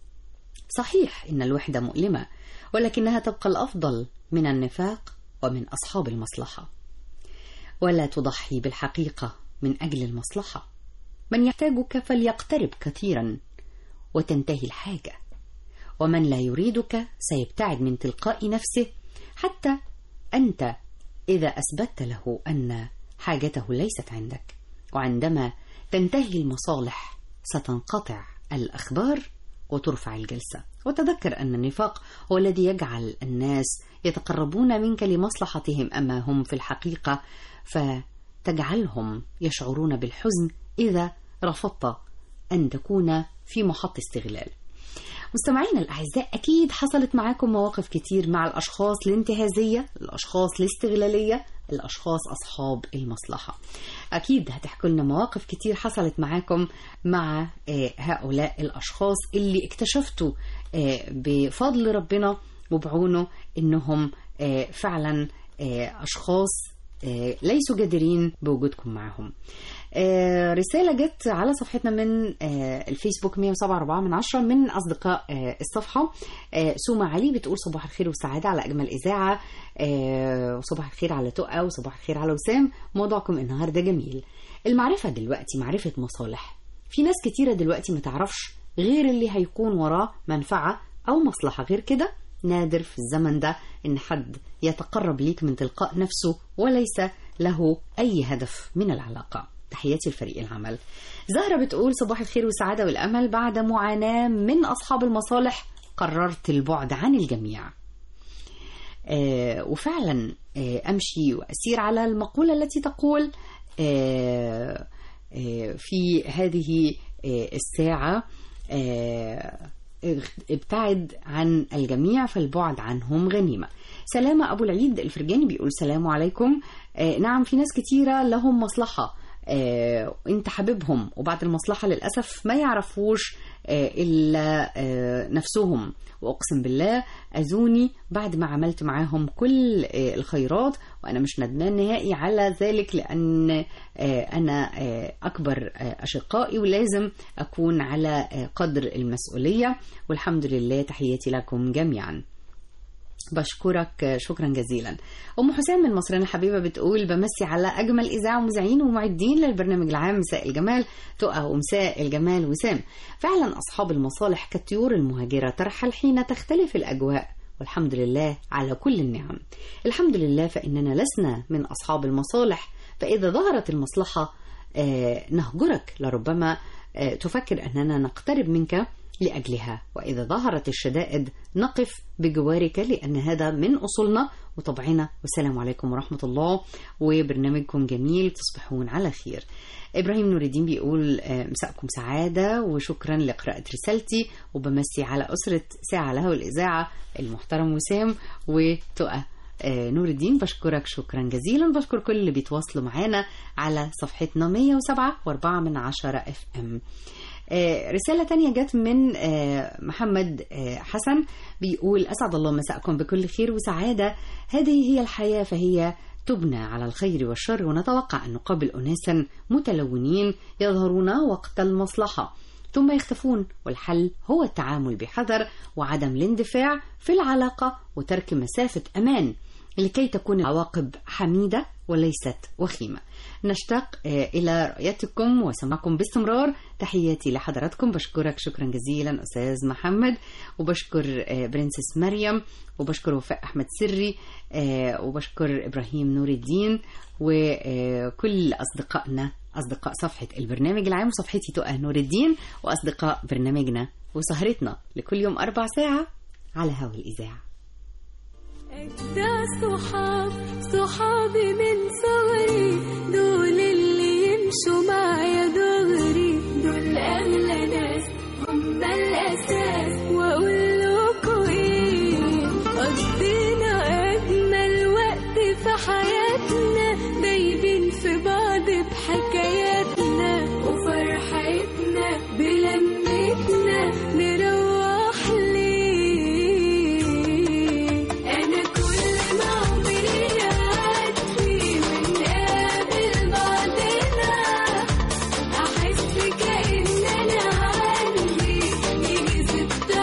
صحيح إن الوحدة مؤلمة ولكنها تبقى الأفضل من النفاق ومن أصحاب المصلحة ولا تضحي بالحقيقة من أجل المصلحة من يحتاجك فليقترب كثيرا وتنتهي الحاجة ومن لا يريدك سيبتعد من تلقاء نفسه حتى أنت إذا أثبتت له أن حاجته ليست عندك وعندما تنتهي المصالح ستنقطع الأخبار وترفع الجلسة وتذكر أن النفاق هو الذي يجعل الناس يتقربون منك لمصلحتهم أما هم في الحقيقة فتجعلهم يشعرون بالحزن إذا رفضت أن تكون في محط استغلال مستمعينا الأعزاء أكيد حصلت معاكم مواقف كتير مع الأشخاص الانتهازية الأشخاص الاستغلالية الأشخاص أصحاب المصلحة أكيد هتحكوا لنا مواقف كتير حصلت معاكم مع آه، هؤلاء الأشخاص اللي اكتشفتوا آه، بفضل ربنا وبعونه إنهم آه، فعلا آه، أشخاص آه، ليسوا جديرين بوجودكم معهم آه، رسالة جت على صفحتنا من آه، الفيسبوك 107.4 من عشرة من أصدقاء آه، الصفحة آه، سوما علي بتقول صباح الخير والسعادة على أجمل إذاعة آه، وصباح الخير على تقى وصباح الخير على وسام موضوعكم النهاردة جميل المعرفة دلوقتي معرفة مصالح في ناس كتيرة دلوقتي ما تعرفش غير اللي هيكون وراه منفعة أو مصلحة غير كده نادر في الزمن ده إن حد يتقرب ليك من تلقاء نفسه وليس له أي هدف من العلاقة تحياتي لفريق العمل زهرة بتقول صباح الخير والسعادة والأمل بعد معاناة من أصحاب المصالح قررت البعد عن الجميع آه وفعلا آه أمشي وأسير على المقولة التي تقول آه آه في هذه آه الساعة آه ابتعد عن الجميع فالبعد عنهم غنيمة سلامة أبو العيد الفرجاني بيقول سلام عليكم آه نعم في ناس كتيرة لهم مصلحة آه انت حبيبهم وبعد المصلحة للأسف ما يعرفوش آه إلا آه نفسهم وأقسم بالله أذوني بعد ما عملت معاهم كل آه الخيرات وأنا مش ندمان نهائي على ذلك لأن آه أنا آه أكبر آه أشقائي ولازم أكون على آه قدر المسؤولية والحمد لله تحياتي لكم جميعا بشكرك شكرا جزيلا ام حسام من مصرنا الحبيبه بتقول بمسي على اجمل اذاعه ومذيعين ومعدين للبرنامج العام مساء الجمال تقى ومساء الجمال وسام فعلا اصحاب المصالح كالطيور المهاجره ترحل حين تختلف الاجواء والحمد لله على كل النعم الحمد لله فاننا لسنا من اصحاب المصالح فاذا ظهرت المصلحه آه، نهجرك لربما آه، تفكر اننا نقترب منك لأجلها وإذا ظهرت الشدائد نقف بجوارك لأن هذا من أصولنا وطبعنا والسلام عليكم ورحمة الله وبرنامجكم جميل تصبحون على خير إبراهيم نور الدين بيقول آه، مساءكم سعادة وشكرا لقراءة رسالتي وبمسي على أسرة ساعة لها والإذاعة المحترم وسام وتقى آه، نور الدين بشكرك شكرا جزيلا بشكر كل اللي بيتواصلوا معانا على صفحتنا 107 و4 من 10 اف ام آه، رسالة تانية جت من آه، محمد آه، حسن بيقول أسعد الله مساءكم بكل خير وسعادة هذه هي الحياة فهي تبنى على الخير والشر ونتوقع أن نقابل أناسا متلونين يظهرون وقت المصلحة ثم يختفون والحل هو التعامل بحذر وعدم الاندفاع في العلاقة وترك مسافة أمان لكي تكون العواقب حميدة وليست وخيمة نشتاق آه، إلى رؤيتكم وسماعكم باستمرار تحياتي لحضراتكم بشكرك شكرا جزيلا أستاذ محمد وبشكر آه، برنسس مريم وبشكر وفاء أحمد سري آه، وبشكر إبراهيم نور الدين وكل أصدقائنا أصدقاء صفحة البرنامج العام وصفحتي تقى نور الدين وأصدقاء برنامجنا وسهرتنا لكل يوم أربع ساعة على هوا الإذاعة ده صحاب صحابي من صغري دول اللي يمشوا معايا دغري دول أغلى ناس هم الأساس وأقول لكم إيه قضينا أجمل وقت في حياتنا دايبين في بعض بحكاياتنا وفرحتنا بلمتنا نروح ليه أنا كل ما عمري يعدي ونقابل بعضنا أحس كأن أنا عندي يجي ست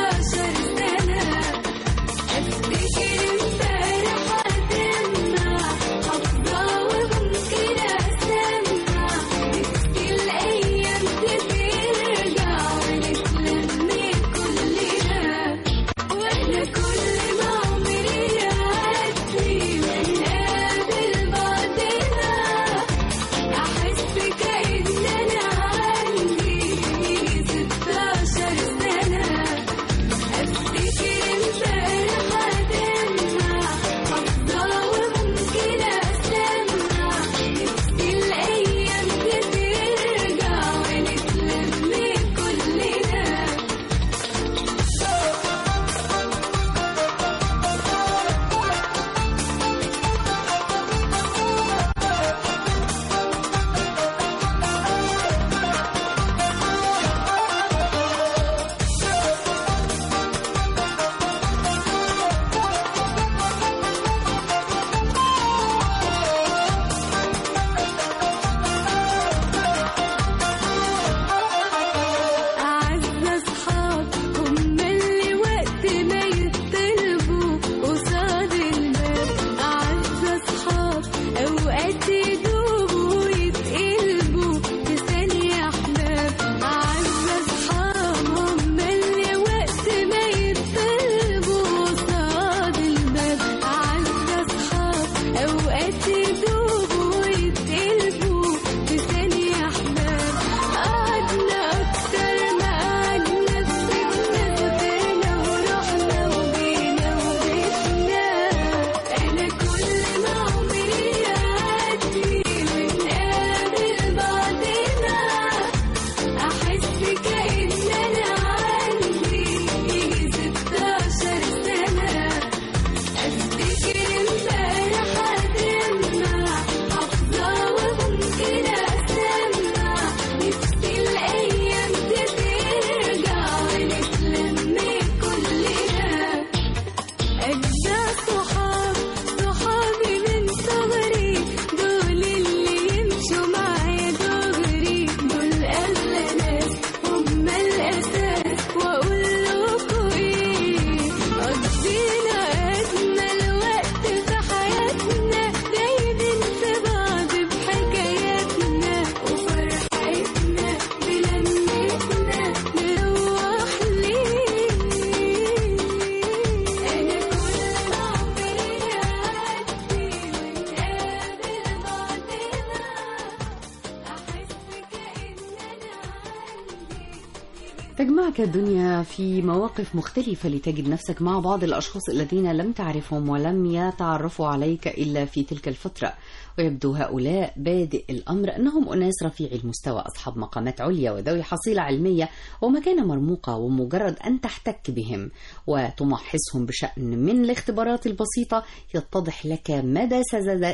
تجمعك الدنيا في مواقف مختلفة لتجد نفسك مع بعض الأشخاص الذين لم تعرفهم ولم يتعرفوا عليك إلا في تلك الفترة ويبدو هؤلاء بادئ الأمر أنهم أناس رفيعي المستوى أصحاب مقامات عليا وذوي حصيلة علمية ومكانة مرموقة ومجرد أن تحتك بهم وتمحصهم بشأن من الاختبارات البسيطة يتضح لك مدى سذاذ-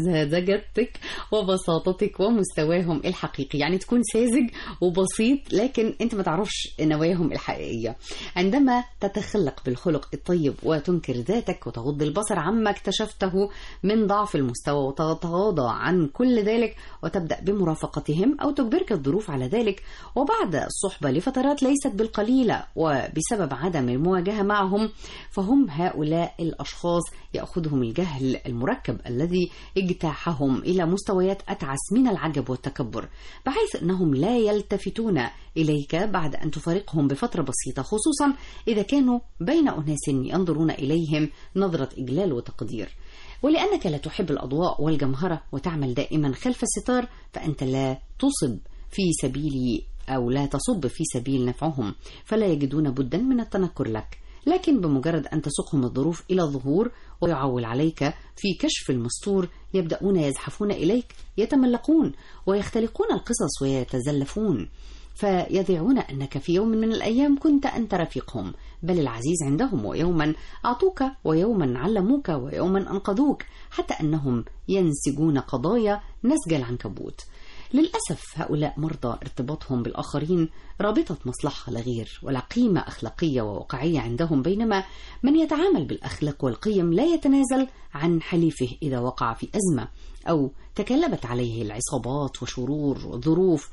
سذاجتك وبساطتك ومستواهم الحقيقي يعني تكون ساذج وبسيط لكن انت ما تعرفش نواياهم الحقيقية عندما تتخلق بالخلق الطيب وتنكر ذاتك وتغض البصر عما اكتشفته من ضعف المستوى وتتغاضى عن كل ذلك وتبدأ بمرافقتهم أو تجبرك الظروف على ذلك وبعد الصحبة لفترات ليست بالقليلة وبسبب عدم المواجهة معهم فهم هؤلاء الأشخاص يأخذهم الجهل المركب الذي اجتاحهم إلى مستويات أتعس من العجب والتكبر بحيث أنهم لا يلتفتون إليك بعد أن تفارقهم بفترة بسيطة خصوصا إذا كانوا بين أناس ينظرون إليهم نظرة إجلال وتقدير ولأنك لا تحب الأضواء والجمهرة وتعمل دائما خلف الستار فأنت لا تصب في سبيل أو لا تصب في سبيل نفعهم فلا يجدون بدا من التنكر لك لكن بمجرد أن تسوقهم الظروف إلى الظهور ويعول عليك في كشف المستور يبدأون يزحفون إليك يتملقون ويختلقون القصص ويتزلفون فيذيعون أنك في يوم من الأيام كنت أنت رفيقهم بل العزيز عندهم ويوما أعطوك ويوما علموك ويوما أنقذوك حتى أنهم ينسجون قضايا نسج العنكبوت للأسف هؤلاء مرضى ارتباطهم بالآخرين رابطة مصلحة لا غير ولا قيمة أخلاقية وواقعية عندهم بينما من يتعامل بالأخلاق والقيم لا يتنازل عن حليفه إذا وقع في أزمة أو تكلبت عليه العصابات وشرور وظروف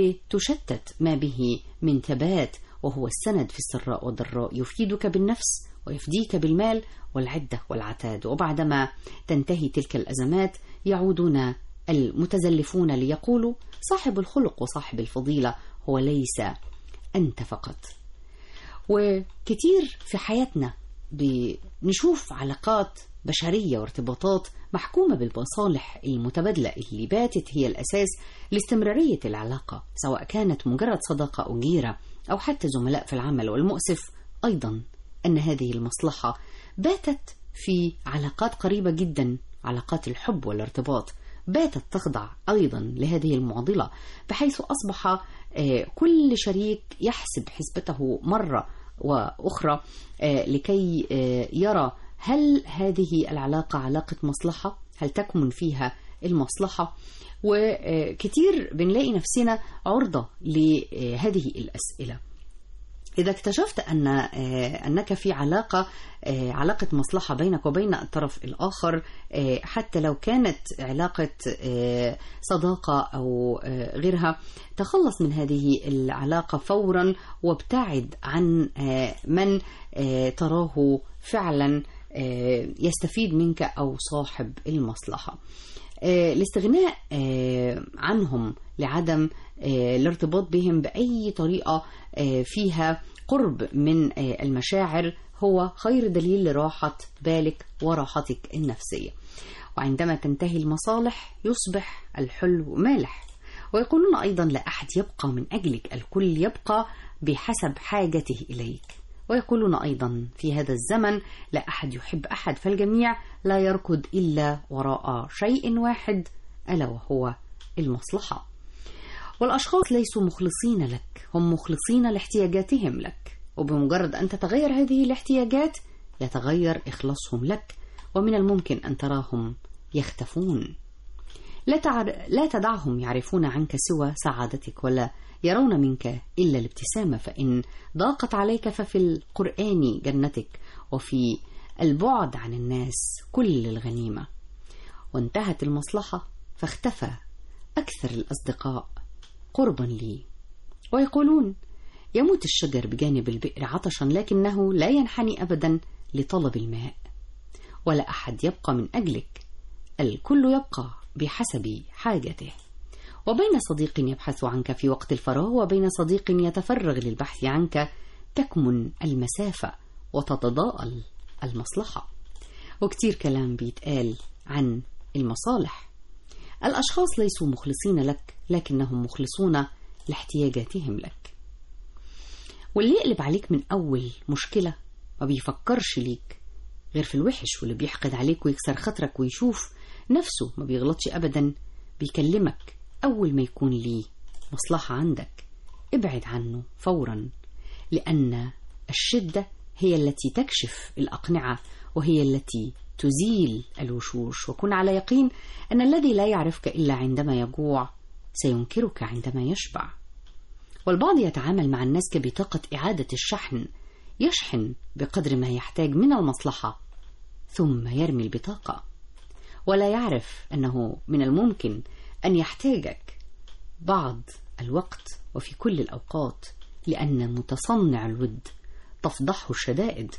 لتشتت ما به من ثبات وهو السند في السراء والضراء يفيدك بالنفس ويفديك بالمال والعدة والعتاد وبعدما تنتهي تلك الأزمات يعودون المتزلفون ليقولوا صاحب الخلق وصاحب الفضيلة هو ليس أنت فقط وكتير في حياتنا بنشوف علاقات بشرية وارتباطات محكومة بالمصالح المتبادلة اللي باتت هي الأساس لاستمرارية العلاقة سواء كانت مجرد صداقة أو جيرة أو حتى زملاء في العمل والمؤسف أيضا أن هذه المصلحة باتت في علاقات قريبة جدا علاقات الحب والارتباط باتت تخضع أيضا لهذه المعضلة بحيث أصبح آه، كل شريك يحسب حسبته مرة وأخرى آه، لكي آه، يرى هل هذه العلاقة علاقة مصلحة هل تكمن فيها المصلحة وكتير بنلاقي نفسنا عرضة لهذه الأسئلة إذا اكتشفت أن آه، أنك في علاقة آه، علاقة مصلحة بينك وبين الطرف الآخر آه، حتى لو كانت علاقة آه، صداقة أو آه، غيرها تخلص من هذه العلاقة فورا وابتعد عن آه، من آه، تراه فعلا آه، يستفيد منك أو صاحب المصلحة آه، الاستغناء آه، عنهم لعدم آه، الارتباط بهم بأي طريقة آه، فيها قرب من آه، المشاعر هو خير دليل لراحة بالك وراحتك النفسية وعندما تنتهي المصالح يصبح الحلو مالح ويقولون أيضا لا أحد يبقى من أجلك الكل يبقى بحسب حاجته إليك ويقولون أيضا في هذا الزمن لا أحد يحب أحد فالجميع لا يركض إلا وراء شيء واحد ألا وهو المصلحة والأشخاص ليسوا مخلصين لك هم مخلصين لاحتياجاتهم لك وبمجرد أن تتغير هذه الاحتياجات يتغير إخلاصهم لك ومن الممكن أن تراهم يختفون لا, تعر... لا تدعهم يعرفون عنك سوى سعادتك ولا يرون منك إلا الابتسامة فإن ضاقت عليك ففي القرآن جنتك وفي البعد عن الناس كل الغنيمة وانتهت المصلحة فاختفى أكثر الأصدقاء قربا لي ويقولون يموت الشجر بجانب البئر عطشا لكنه لا ينحني أبدا لطلب الماء ولا أحد يبقى من أجلك الكل يبقى بحسب حاجته وبين صديق يبحث عنك في وقت الفراغ وبين صديق يتفرغ للبحث عنك تكمن المسافة وتتضاءل المصلحة وكتير كلام بيتقال عن المصالح الأشخاص ليسوا مخلصين لك لكنهم مخلصون لاحتياجاتهم لك واللي يقلب عليك من أول مشكلة ما بيفكرش ليك غير في الوحش واللي بيحقد عليك ويكسر خاطرك ويشوف نفسه ما بيغلطش أبدا بيكلمك أول ما يكون ليه مصلحة عندك ابعد عنه فورا لأن الشدة هي التي تكشف الأقنعة وهي التي تزيل الوشوش وكن على يقين أن الذي لا يعرفك إلا عندما يجوع سينكرك عندما يشبع والبعض يتعامل مع الناس كبطاقة إعادة الشحن يشحن بقدر ما يحتاج من المصلحة ثم يرمي البطاقة ولا يعرف أنه من الممكن أن يحتاجك بعض الوقت وفي كل الأوقات لأن متصنع الود تفضحه الشدائد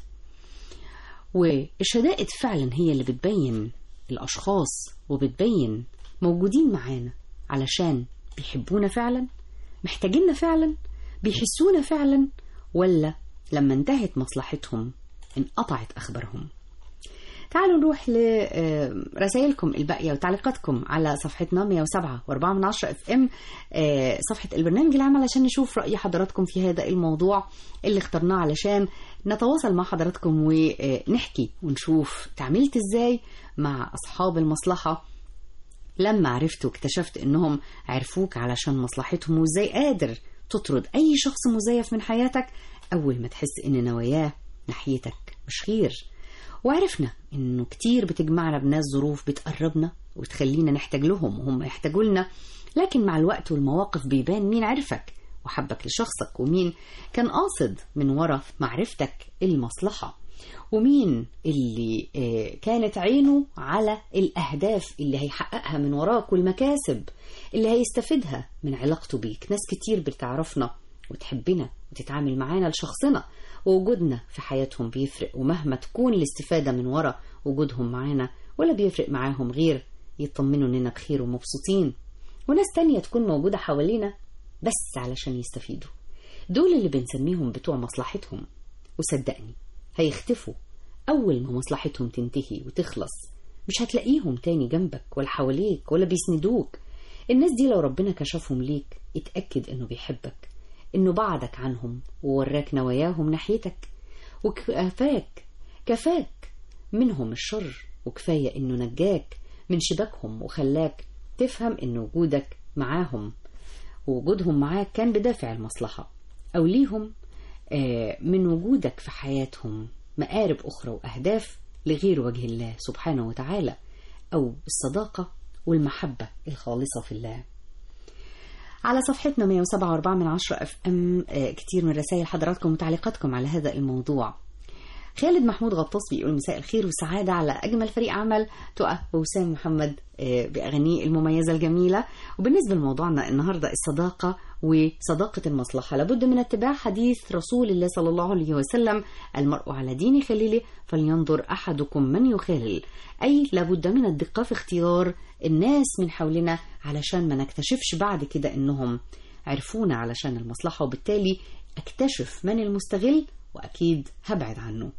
والشدائد فعلا هي اللي بتبين الأشخاص وبتبين موجودين معانا علشان بيحبونا فعلا محتاجيننا فعلا بيحسونا فعلا ولا لما انتهت مصلحتهم انقطعت أخبارهم تعالوا نروح لرسائلكم الباقية وتعليقاتكم على صفحتنا 107 و4 من 10 اف ام صفحة البرنامج العام علشان نشوف رأي حضراتكم في هذا الموضوع اللي اخترناه علشان نتواصل مع حضراتكم ونحكي ونشوف تعاملت ازاي مع أصحاب المصلحة لما عرفت واكتشفت انهم عرفوك علشان مصلحتهم وازاي قادر تطرد اي شخص مزيف من حياتك اول ما تحس ان نواياه ناحيتك مش خير وعرفنا انه كتير بتجمعنا بناس ظروف بتقربنا وتخلينا نحتاج لهم وهم يحتاجوا لنا لكن مع الوقت والمواقف بيبان مين عرفك وحبك لشخصك ومين كان قاصد من ورا معرفتك المصلحة ومين اللي كانت عينه على الأهداف اللي هيحققها من وراك والمكاسب اللي هيستفيدها من علاقته بيك ناس كتير بتعرفنا وتحبنا وتتعامل معانا لشخصنا ووجودنا في حياتهم بيفرق ومهما تكون الاستفادة من ورا وجودهم معانا ولا بيفرق معاهم غير يطمنوا اننا بخير ومبسوطين وناس تانية تكون موجودة حوالينا بس علشان يستفيدوا دول اللي بنسميهم بتوع مصلحتهم وصدقني هيختفوا أول ما مصلحتهم تنتهي وتخلص مش هتلاقيهم تاني جنبك ولا حواليك ولا بيسندوك الناس دي لو ربنا كشفهم ليك اتأكد انه بيحبك انه بعدك عنهم ووراك نواياهم ناحيتك وكفاك كفاك منهم الشر وكفاية انه نجاك من شباكهم وخلاك تفهم ان وجودك معاهم ووجودهم معاك كان بدافع المصلحة او ليهم من وجودك في حياتهم مآرب أخرى وأهداف لغير وجه الله سبحانه وتعالى أو الصداقة والمحبة الخالصة في الله على صفحتنا 107.4 من 10 اف ام كتير من رسائل حضراتكم وتعليقاتكم على هذا الموضوع خالد محمود غطاس بيقول مساء الخير والسعادة على أجمل فريق عمل تقى وسام محمد بأغانيه المميزة الجميلة وبالنسبة لموضوعنا النهاردة الصداقة وصداقة المصلحة لابد من اتباع حديث رسول الله صلى الله عليه وسلم المرء على دين خليله فلينظر أحدكم من يخالل أي لابد من الدقة في اختيار الناس من حولنا علشان ما نكتشفش بعد كده إنهم عرفونا علشان المصلحة وبالتالي أكتشف من المستغل وأكيد هبعد عنه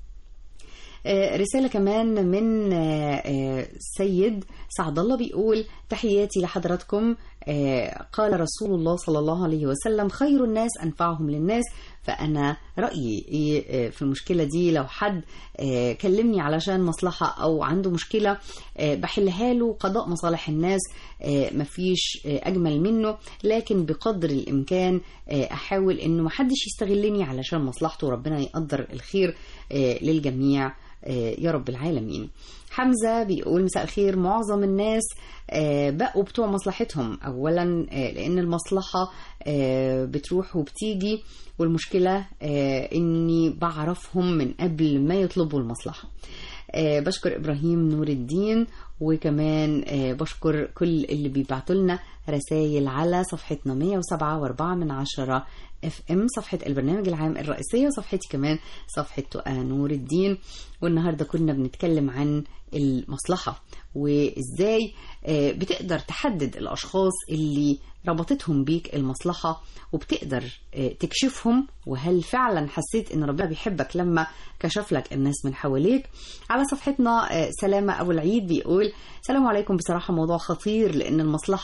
رسالة كمان من سيد سعد الله بيقول تحياتي لحضراتكم قال رسول الله صلى الله عليه وسلم خير الناس أنفعهم للناس فأنا رأيي في المشكلة دي لو حد كلمني علشان مصلحة أو عنده مشكلة بحلها له قضاء مصالح الناس مفيش أجمل منه لكن بقدر الإمكان أحاول إنه محدش يستغلني علشان مصلحته وربنا يقدر الخير للجميع يا رب العالمين حمزة بيقول مساء الخير معظم الناس بقوا بتوع مصلحتهم أولا لأن المصلحة بتروح وبتيجي والمشكلة إني بعرفهم من قبل ما يطلبوا المصلحة بشكر إبراهيم نور الدين وكمان بشكر كل اللي بيبعتوا لنا رسائل على صفحتنا 107 و4 من عشرة اف ام صفحة البرنامج العام الرئيسية وصفحتي كمان صفحة تقى نور الدين والنهاردة كنا بنتكلم عن المصلحة وازاي بتقدر تحدد الاشخاص اللي ربطتهم بيك المصلحة وبتقدر تكشفهم وهل فعلا حسيت ان ربنا بيحبك لما كشف لك الناس من حواليك على صفحتنا سلامة ابو العيد بيقول سلام عليكم بصراحة موضوع خطير لان المصلحة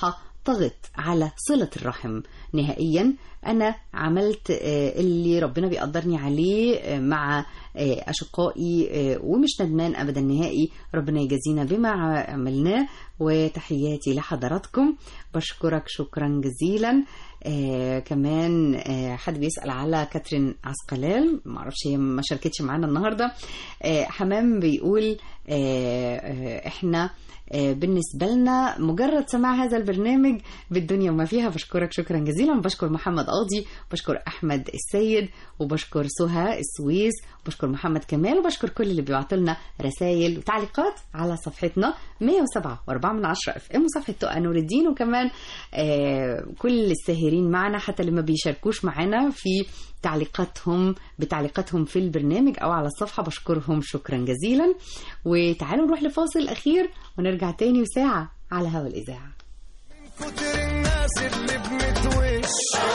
طغت على صلة الرحم نهائيا أنا عملت آه، اللي ربنا بيقدرني عليه آه، مع آه، أشقائي آه، ومش ندمان أبدا نهائي ربنا يجازينا بما عملناه وتحياتي لحضراتكم بشكرك شكرا جزيلا آه كمان آه حد بيسأل على كاترين عسقلال معرفش هي ما شاركتش معانا النهاردة آه حمام بيقول آه آه احنا آه، بالنسبة لنا مجرد سماع هذا البرنامج بالدنيا وما فيها بشكرك شكرا جزيلا بشكر محمد قاضي بشكر أحمد السيد وبشكر سهى السويس وبشكر محمد كمال وبشكر كل اللي بيبعتوا لنا رسائل وتعليقات على صفحتنا 107 و4 من 10 اف ام وصفحة تقى نور الدين وكمان آه كل الساهرين معنا حتى اللي ما بيشاركوش معنا في تعليقاتهم بتعليقاتهم في البرنامج او على الصفحه بشكرهم شكرا جزيلا وتعالوا نروح لفاصل اخير ونرجع تاني وساعه على هوا الاذاعه كتر الناس اللي بنتوش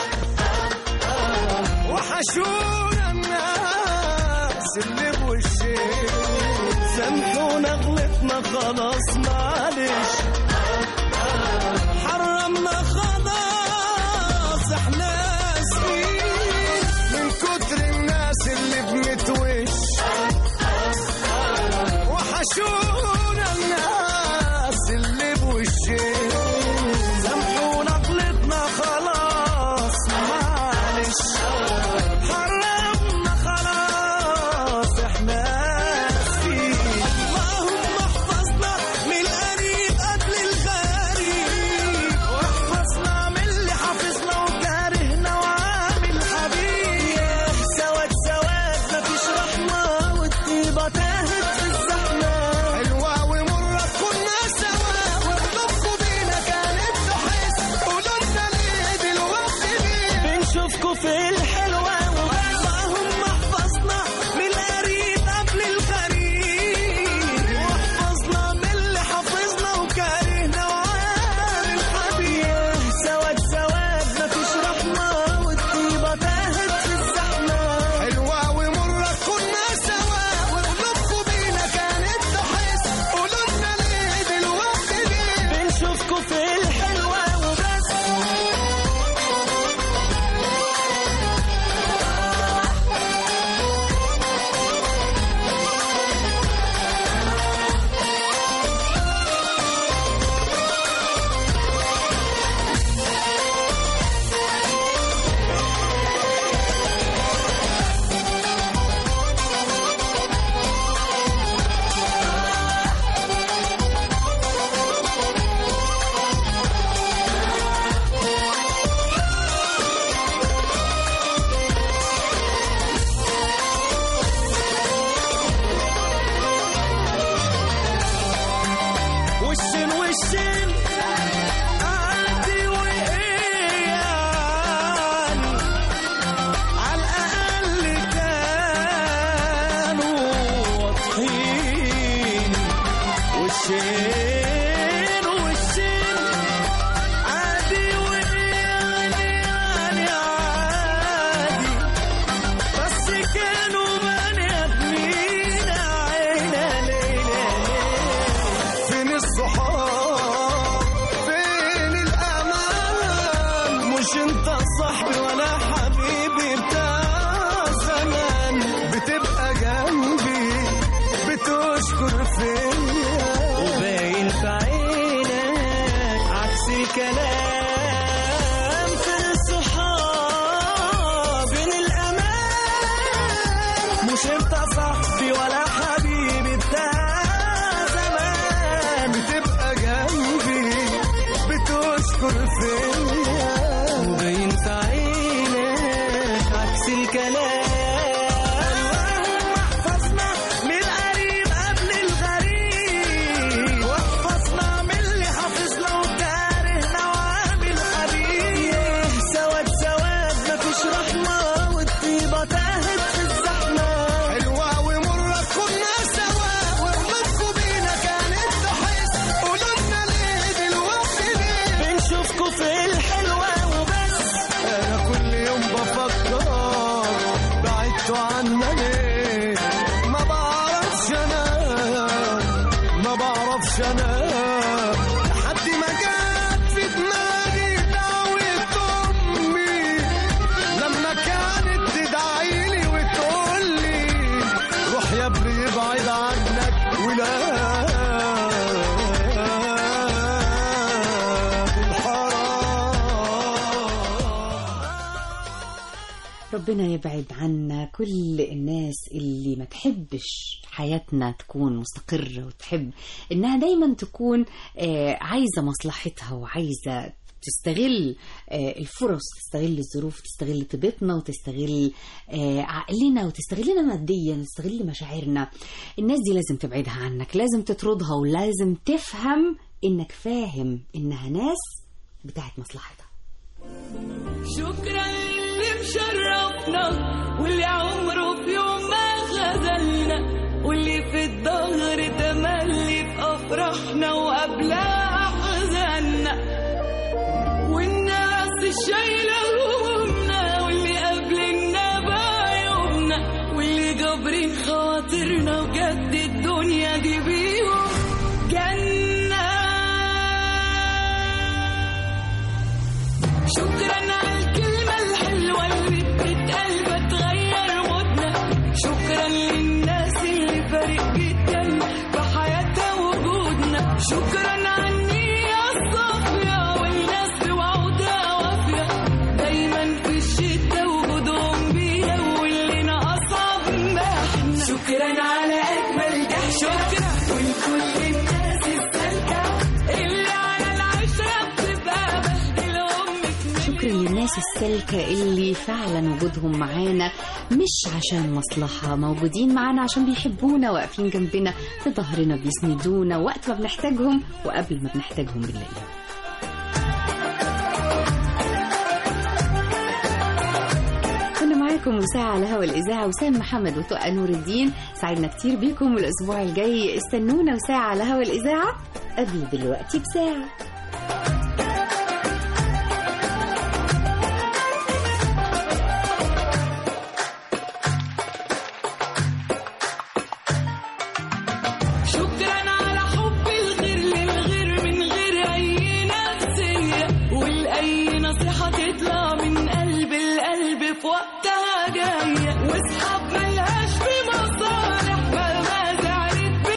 وحشونا الناس اللي بوشين سامحونا غلطنا خلاص معلش حرمنا خلاص احنا اسفين من كتر الناس اللي بنتوش وحشونا الناس اللي بوشين سامحونا غلطنا خلاص معلش حرمنا خلاص احنا اسفين اللهم احفظنا من القريب قبل الغريب واحفظنا من اللي حافظنا وكارهنا وعامل حبيب سواد سواد مفيش رحمة والطيبة تاهت في الزحمة حلوة ومرة كنا سوا وقلوبكم بينا كانت تحس قولولنا ليه دلوقتي ليه بنشوفكوا في الحلوة اللهم احفظنا من القريب قبل الغريب واحفظنا من اللي حافظنا وكارهنا وعامل حبيب سواد سواد مفيش رحمة والطيبة تاهت في الزحمة حلوة ومرة كنا سوا وقلوبكم بينا كانت تحس قولولنا ليه دلوقتي ليه بنشوفكوا في الحلوة وبس وشين وشين عادي وإيان على الأقل كانوا واضحين وشين وشين عادي وإيان يعني عادي بس كانوا بني آدمين عينا ليلة فين الصحاب فين الأمان مش انت صاحبي ولا حبيبي بتاع زمان بتبقى جنبي بتشكر فيا وباين في عينك عكس الكلام فين الصحاب فين الأمان مش انت صاحبي ولا حبيبي بتاع زمان بتبقى جنبي بتشكر فيا وباين في عينك عكس الكلام اللهم احفظنا من القريب قبل الغريب واحفظنا من اللي حافظنا وكارهنا وعامل حبيب سواد سواد مفيش رحمة والطيبة تاهت في الزحمة حلوة ومرة كنا سوا وقلوبكم بينا كانت تحس قولولنا ليه دلوقتي ليه بنشوفكوا في الحلوة وبس أنا كل يوم بفكر بعدتوا عنا ليه ما بعرفش أنا ما بعرفش أنا لحد ما جت في دماغي ربنا يبعد عنا كل الناس اللي ما تحبش حياتنا تكون مستقرة وتحب إنها دايما تكون آه، عايزة مصلحتها وعايزة تستغل آه، الفرص تستغل الظروف تستغل طيبتنا وتستغل آه، عقلنا وتستغلنا ماديا وتستغل مشاعرنا الناس دي لازم تبعدها عنك لازم تطردها ولازم تفهم انك فاهم انها ناس بتاعت مصلحتها شكرا للي مشرفنا واللي عمره في يوم ما خذلنا واللي في الظهر تملي في افراحنا وقبلها احزاننا والناس الشايله همومنا واللي قابلنا بعيوبنا واللي جابرين خواطرنا وجد الدنيا دي بيهم جنة شكرا على الكلمة الحلوة اللي بتتقال بتغير مودنا شكرا للناس اللي فارق جدا في حياتها وجودنا شكرا على النية الصافية والناس بوعودها وافية دايما في الشدة وجودهم بيها واللي أصعب ما احنا شكرا على أجمل ضحكة شكرا ولكل الناس السالكة اللي على العشرة بتبقى بهدلهم شكرا للناس السالكة اللي فعلا وجودهم معانا مش عشان مصلحة موجودين معانا عشان بيحبونا واقفين جنبنا في ظهرنا بيسندونا وقت ما بنحتاجهم وقبل ما بنحتاجهم بنلاقيهم كنا معاكم وساعة على هوا الإذاعة وسام محمد وتقى نور الدين سعدنا كتير بيكم والأسبوع الجاي استنونا وساعة على هوا الإذاعة قبل دلوقتي بساعة